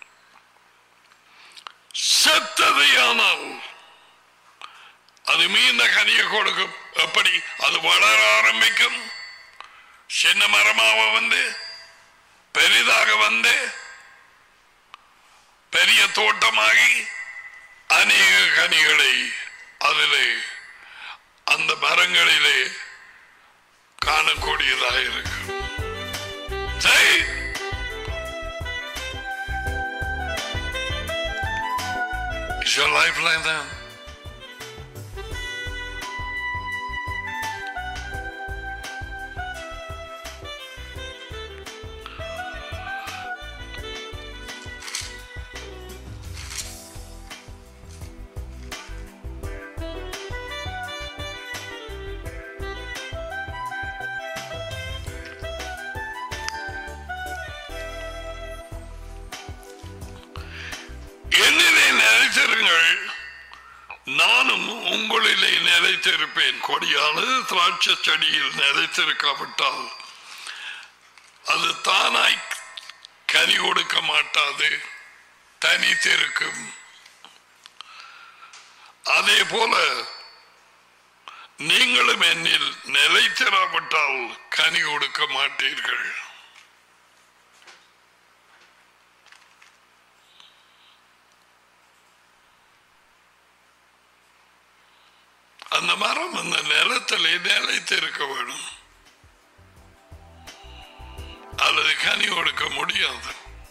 செத்ததையானால் அது மீந்த கனியை கொடுக்கும் எப்படி அது வளர ஆரம்பிக்கும் சின்ன மரமாக வந்து பெரிதாக வந்து பெரிய தோட்டமாகி அநேக கனிகளை அதிலே அந்த மரங்களிலே காணக்கூடியதாக இருக்கு சரி Is your life like that? என்னிலே நிலைத்திருங்கள் நானும் உங்களிலே நிலைத்திருப்பேன் கொடியானது திராட்சை செடியில் நிலைத்திருக்காவிட்டால் அது தானாய் கனி கொடுக்க மாட்டாது தனித்திருக்கும் அதே போல நீங்களும் என்னில் நிலைத்திராவிட்டால் கனி கொடுக்க மாட்டீர்கள் அந்த மரம் அந்த நிலத்திலே நிலைத்து இருக்க வேணும் அல்லது கனி கொடுக்க முடியாது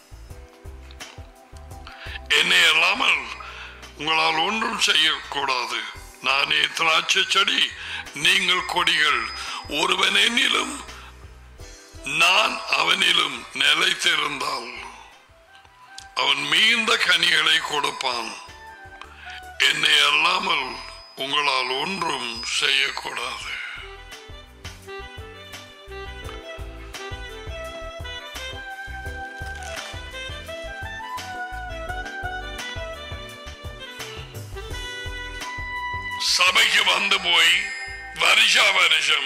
என்னை அல்லாமல் உங்களால் ஒன்றும் செய்யக்கூடாது நானே திராட்சை செடி நீங்கள் கொடிகள் ஒருவன் என்னிலும் நான் அவனிலும் நிலைத்திருந்தால் அவன் மீந்த கனிகளை கொடுப்பான் என்னை அல்லாமல் உங்களால் ஒன்றும் செய்யக்கூடாது சபைக்கு வந்து போய் வருஷா வருஷம்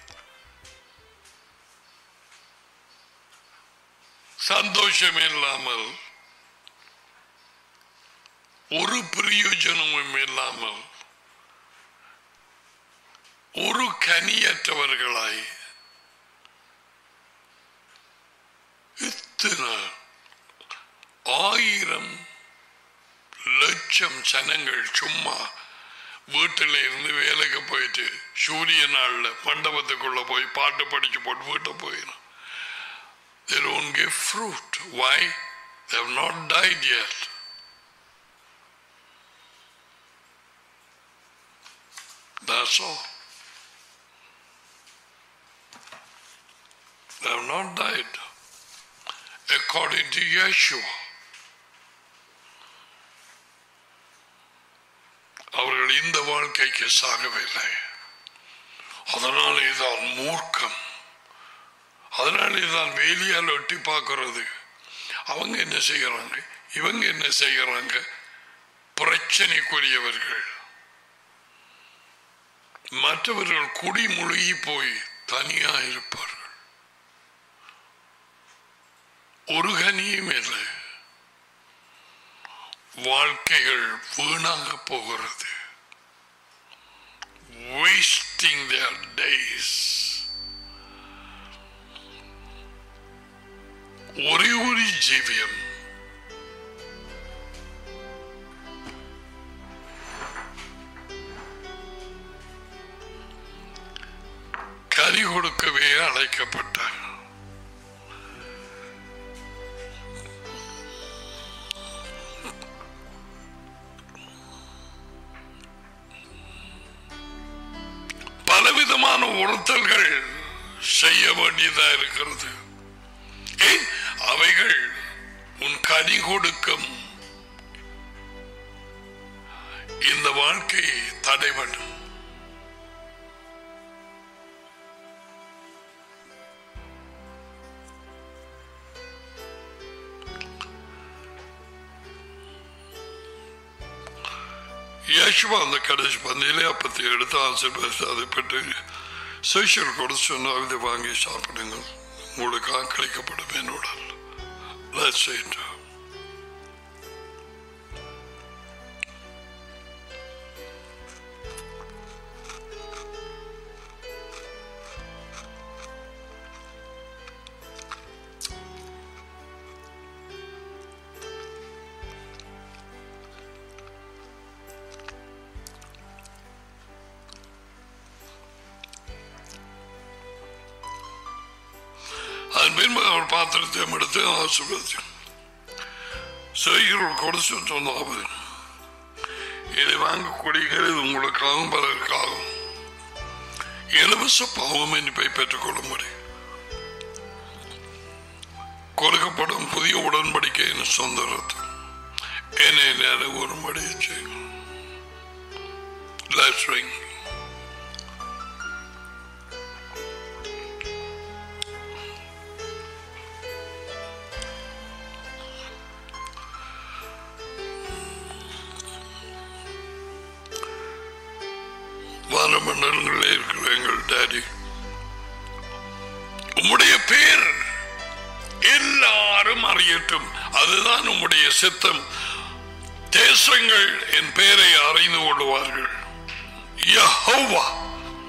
சந்தோஷம் இல்லாமல் ஒரு பிரயோஜனமும் இல்லாமல் ஒரு கனியற்றவர்களாய் இத்தனை ஆயிரம் லட்சம் ஜனங்கள் சும்மா வீட்டில் இருந்து வேலைக்கு போயிட்டு சூரிய நாள்ல மண்டபத்துக்குள்ள போய் பாட்டு படிச்சு போட்டு வீட்டை போயிடும் They don't give fruit. Why? They have not died yet. That's all. They have not died. According to Yeshua. அவர்கள் இந்த வாழ்க்கைக்கு சாகவில்லை அதனாலே தான் மூர்க்கம் அதனாலே தான் வேலியால் ஒட்டி பார்க்கறது அவங்க என்ன செய்யறாங்க இவங்க என்ன செய்யறாங்க பிரச்சனைக்குரியவர்கள் மற்றவர்கள் குடி முழுகி போய் தனியா இருப்பார்கள் ஒரு கனியும் இல்லை வாழ்க்கைகள் வீணாக போகிறது wasting their days ஒரே ஒரு ஜீவியம் கறி கொடுக்கவே அழைக்கப்பட்டார் பலவிதமான உறுத்தல்கள் செய்ய வேண்டியதா இருக்கிறது ஏன் அவைகள் உன் கனி கொடுக்கும் இந்த வாழ்க்கையை தடைபடும் யேசுவா அந்த கடைசி பந்தியிலே அப்பத்தை எடுத்து ஆசீர்வதித்து அதை பற்றி சேஷர் கூட சொன்னால் இதை வாங்கி சாப்பிடுங்கள் உங்களுக்கு ஆக்களிக்கப்படும் என்னோட Let's say it. அதன் பின்பு அவர் பாத்திரத்தை எடுத்து ஆசீர்வதி செய்கிறோர் கொடுத்து சொன்னாவது இதை வாங்க குடிகள் இது உங்களுக்காகவும் பலருக்காகும் இலவச பாவ மன்னிப்பை பெற்றுக்கொள்ள முடியும் கொடுக்கப்படும் புதிய உடன்படிக்கையின் சொந்த ரத்தம் என்னை நினைவுறும்படி செய்யும் Let's ring. வானமண்டலங்களில் இருக்கிற எங்கள் டாடி உம்முடைய பேர் எல்லாரும் அறியட்டும் அதுதான் உம்முடைய சித்தம் தேசங்கள் என் பெயரை அறிந்து கொள்வார்கள் யஹோவா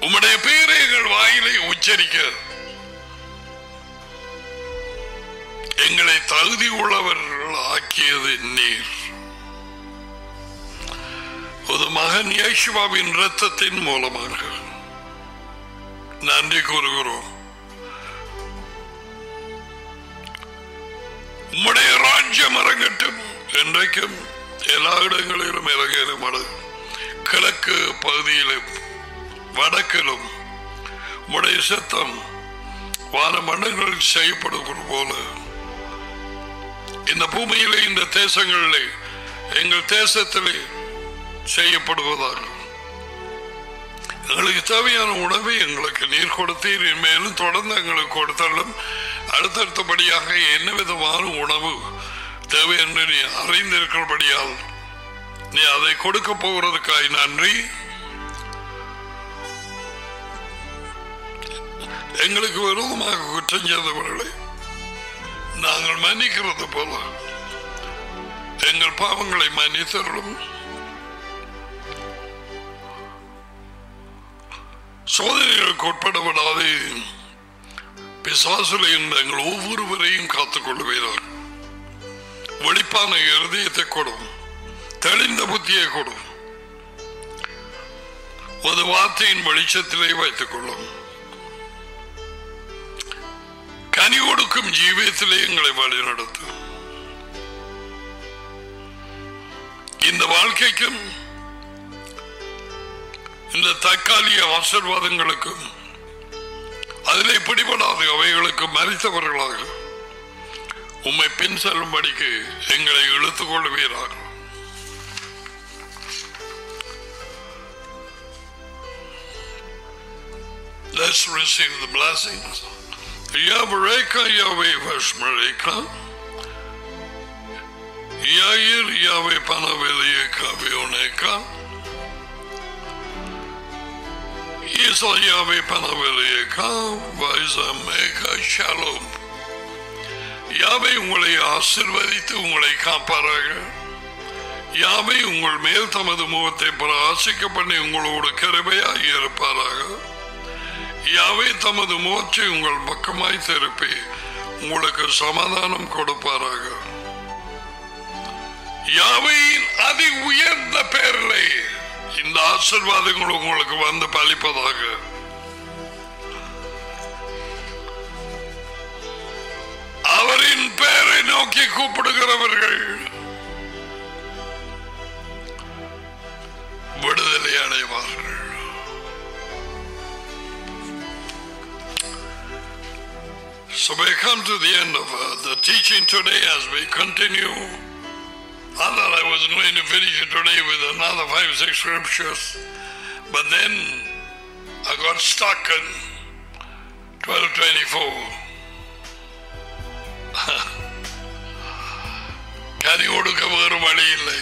உம்முடைய பெயரை எங்கள் வாயிலை உச்சரிக்க எங்களை தகுதி உள்ளவர்கள் ஆக்கியது நீர் ஒரு மகன் யேசுவாவின் இரத்தத்தின் மூலமாக நன்றி கூறுகிறோம் உம்முடைய ராஜ்யம் இறங்கட்டும் என்றைக்கும் எல்லா இடங்களிலும் இறங்கிடும் கிழக்கு பகுதியிலும் வடக்கிலும் உடைய சத்தம் வான மண்டங்களில் செய்யப்படுகிற போல இந்த பூமியிலே இந்த தேசங்களிலே எங்கள் தேசத்திலே செய்யப்படுவதாக எங்களுக்கு தேவையான உணவை எங்களுக்கு நீர் கொடுத்தீர் மேலும் தொடர்ந்து எங்களுக்கு கொடுத்தாலும் அடுத்தடுத்தபடியாக என்ன விதமான உணவு தேவை என்று நீ அறிந்திருக்கிறபடியால் நீ அதை கொடுக்க போகிறதுக்காய் நன்றி எங்களுக்கு விரோதமாக குற்றம் செய்தவர்களை நாங்கள் மன்னிக்கிறது போல எங்கள் பாவங்களை மன்னித்தருளும் சோதனைகளுக்கு உட்படப்படாது பிசாசுல இருந்த எங்கள் ஒவ்வொருவரையும் காத்துக் கொள்வீர்கள் வெளிப்பான இருதயத்தை கொடும் தெளிந்த புத்தியை கொடும் ஒரு வார்த்தையின் வெளிச்சத்திலே வைத்துக் கொள்ளும் கனி கொடுக்கும் ஜீவியத்திலே எங்களை வழிநடத்தும் இந்த வாழ்க்கைக்கும் இந்த தற்காலிக ஆசிர்வாதங்களுக்கும் அதிலே பிடிபடாது அவைகளுக்கு மறித்தவர்களாக உம்மை பின் செல்லும்படிக்கு எங்களை இழுத்துக் கொள்வீராக Let's receive the blessings. Yavareka Yahweh Vashmareka. Yair Yahweh Panaveleka Vioneka. Isa Yahweh Panaveleka Vaizameka Shalom. யாவை உங்களை ஆசிர்வதித்து உங்களை காப்பாராக யாவை உங்கள் மேல் தமது முகத்தை பிரகாசிக்க பண்ணி உங்களோடு கருமையாகி இருப்பாராக யாவை தமது முகத்தை உங்கள் பக்கமாய் திருப்பி உங்களுக்கு சமாதானம் கொடுப்பாராக யாவையின் அதி உயர்ந்த பேரிலே இந்த ஆசிர்வாதங்கள் உங்களுக்கு வந்து பலிப்பதாக அவரின் பெயரை நோக்கி கூப்பிடுகிறவர்கள் விடுதலை அடைவார்கள் So we come to the end of uh, the teaching today as we continue. I thought I was going to finish it today with another five, six scriptures, but then I got stuck in 1224. கனி கொடுக்க வேறு வழி இல்லை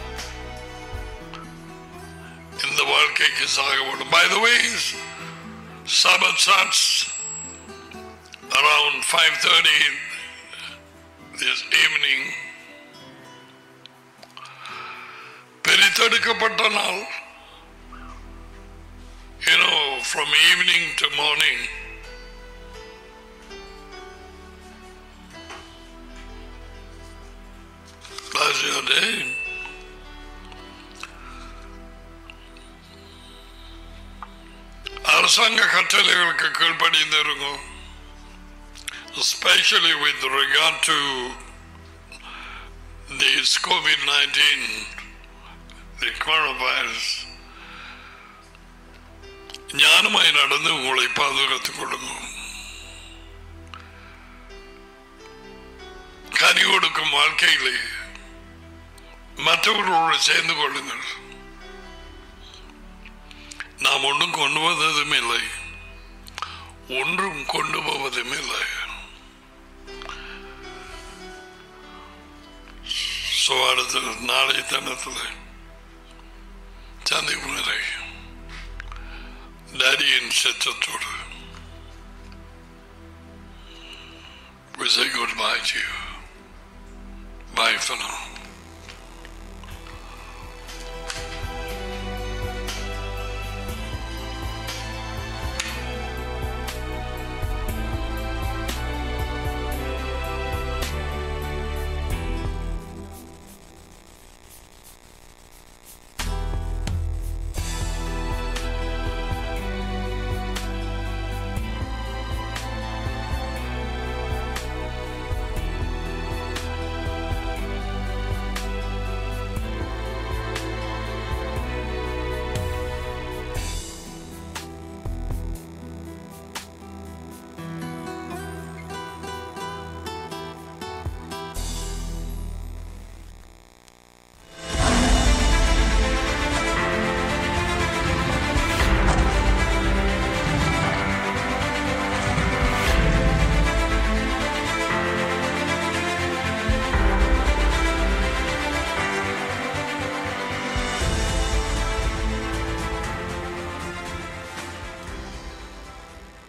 இந்த வாழ்க்கைக்கு சாக வேண்டும் by the way Sabbath starts around 5.30 this evening பிரித்தெடுக்கப்பட்ட நாள் you know from evening to morning That's your day. அரசாங்க கட்டளைகளுக்கு கீழ்ப்படிந்திருங்க especially with regard to this COVID-19, the coronavirus. ஞானமாய் நடந்து உங்களை பாதுகாத்துக் கொள்ளுங்க கனி கொடுக்கும் வாழ்க்கையிலே மற்றவர்களோடு சேர்ந்து கொள்ளுங்கள் நாம் ஒன்றும் கொண்டு வந்ததும் இல்லை ஒன்றும் கொண்டு போவதும் இல்லை ஸோ அடுத்த நாளை தினத்தில் சந்திப்பு வரை டேடியின் சித்தத்தோடு We say goodbye to you. Bye for now.